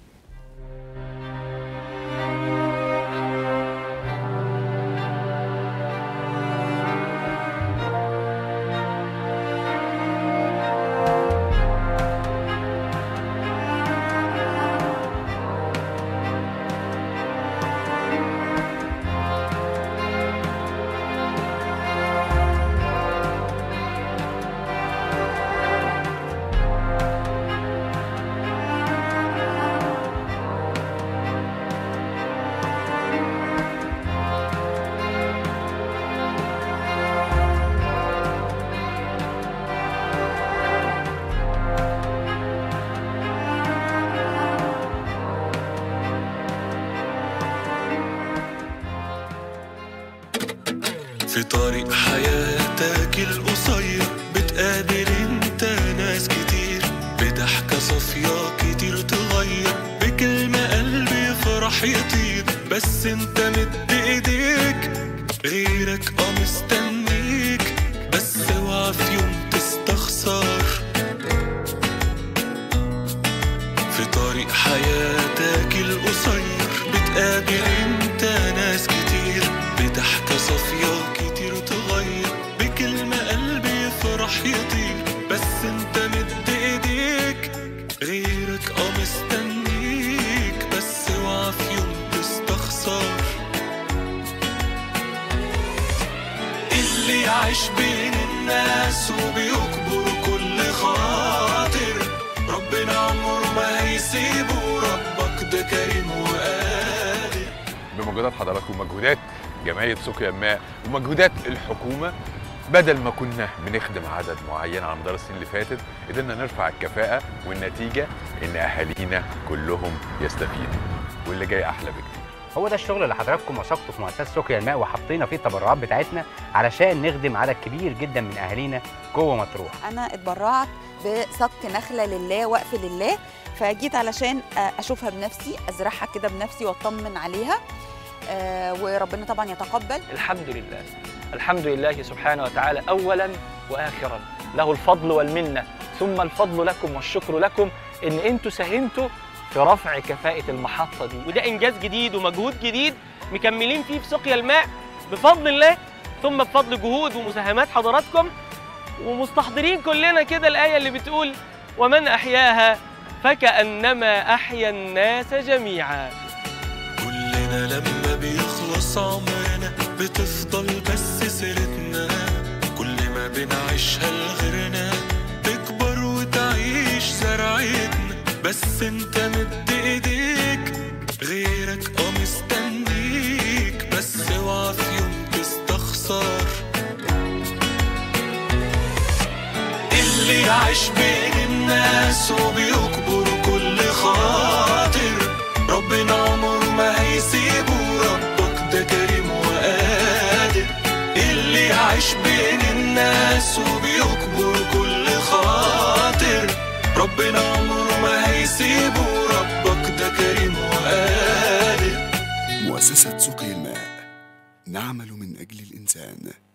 Speaker 7: في طريق حياتك القصير بتقابل انت ناس كتير بضحكة صافية كتير تغير بكلمة قلبي يفرح يطير بس انت مد ايديك غيرك اه مستنيك بس اوعى في يوم تستخسر في طريق حياتك القصير بتقابل انت ناس كتير بضحكة صافية كتير تغير بكلمة قلبي يفرح يطير بس انت مد ايديك غيرك اه مستنيك بس اوعى في يوم تستخسر اللي يعيش بين الناس وبيكبر كل خاطر ربنا عمره ما هيسيبه ربك ده كريم وقادر
Speaker 10: بمجهودات حضراتكم ومجهودات جمعيه سقيا الماء ومجهودات الحكومه بدل ما كنا بنخدم عدد معين على مدار السنين اللي فاتت قدرنا نرفع الكفاءه والنتيجه ان اهالينا كلهم يستفيدوا واللي جاي احلى بكتير
Speaker 8: هو ده الشغل اللي حضراتكم وثقتوا في مؤسسه سقيا الماء وحطينا فيه التبرعات بتاعتنا علشان نخدم عدد كبير جدا من اهالينا جوه مطروح
Speaker 1: انا اتبرعت بصك نخله لله وقف لله فجيت علشان آه، اشوفها بنفسي ازرعها كده بنفسي واطمن عليها آه، وربنا طبعا يتقبل
Speaker 11: الحمد لله الحمد لله سبحانه وتعالى اولا واخرا له الفضل والمنه ثم الفضل لكم والشكر لكم ان انتوا ساهمتوا في رفع كفاءه المحطه دي
Speaker 12: وده انجاز جديد ومجهود جديد مكملين فيه في سقيا الماء بفضل الله ثم بفضل جهود ومساهمات حضراتكم ومستحضرين كلنا كده الايه اللي بتقول ومن احياها فكانما احيا الناس جميعا
Speaker 7: كلنا لما بيخلص عمرنا بتفضل بس سيرتنا كل ما بنعيشها لغيرنا تكبر وتعيش زرعتنا بس انت مد ايديك غيرك اه مستنيك بس اوعى في يوم تستخسر اللي يعيش بين الناس وبيكبر كل خاطر ربنا عمره ما هيسيبه ربك ده كريم وقادر اللي يعيش بين الناس وبيكبر كل خاطر ربنا عمره ما هيسيبه ربك ده كريم وقادر
Speaker 9: مؤسسة نعمل من أجل الإنسان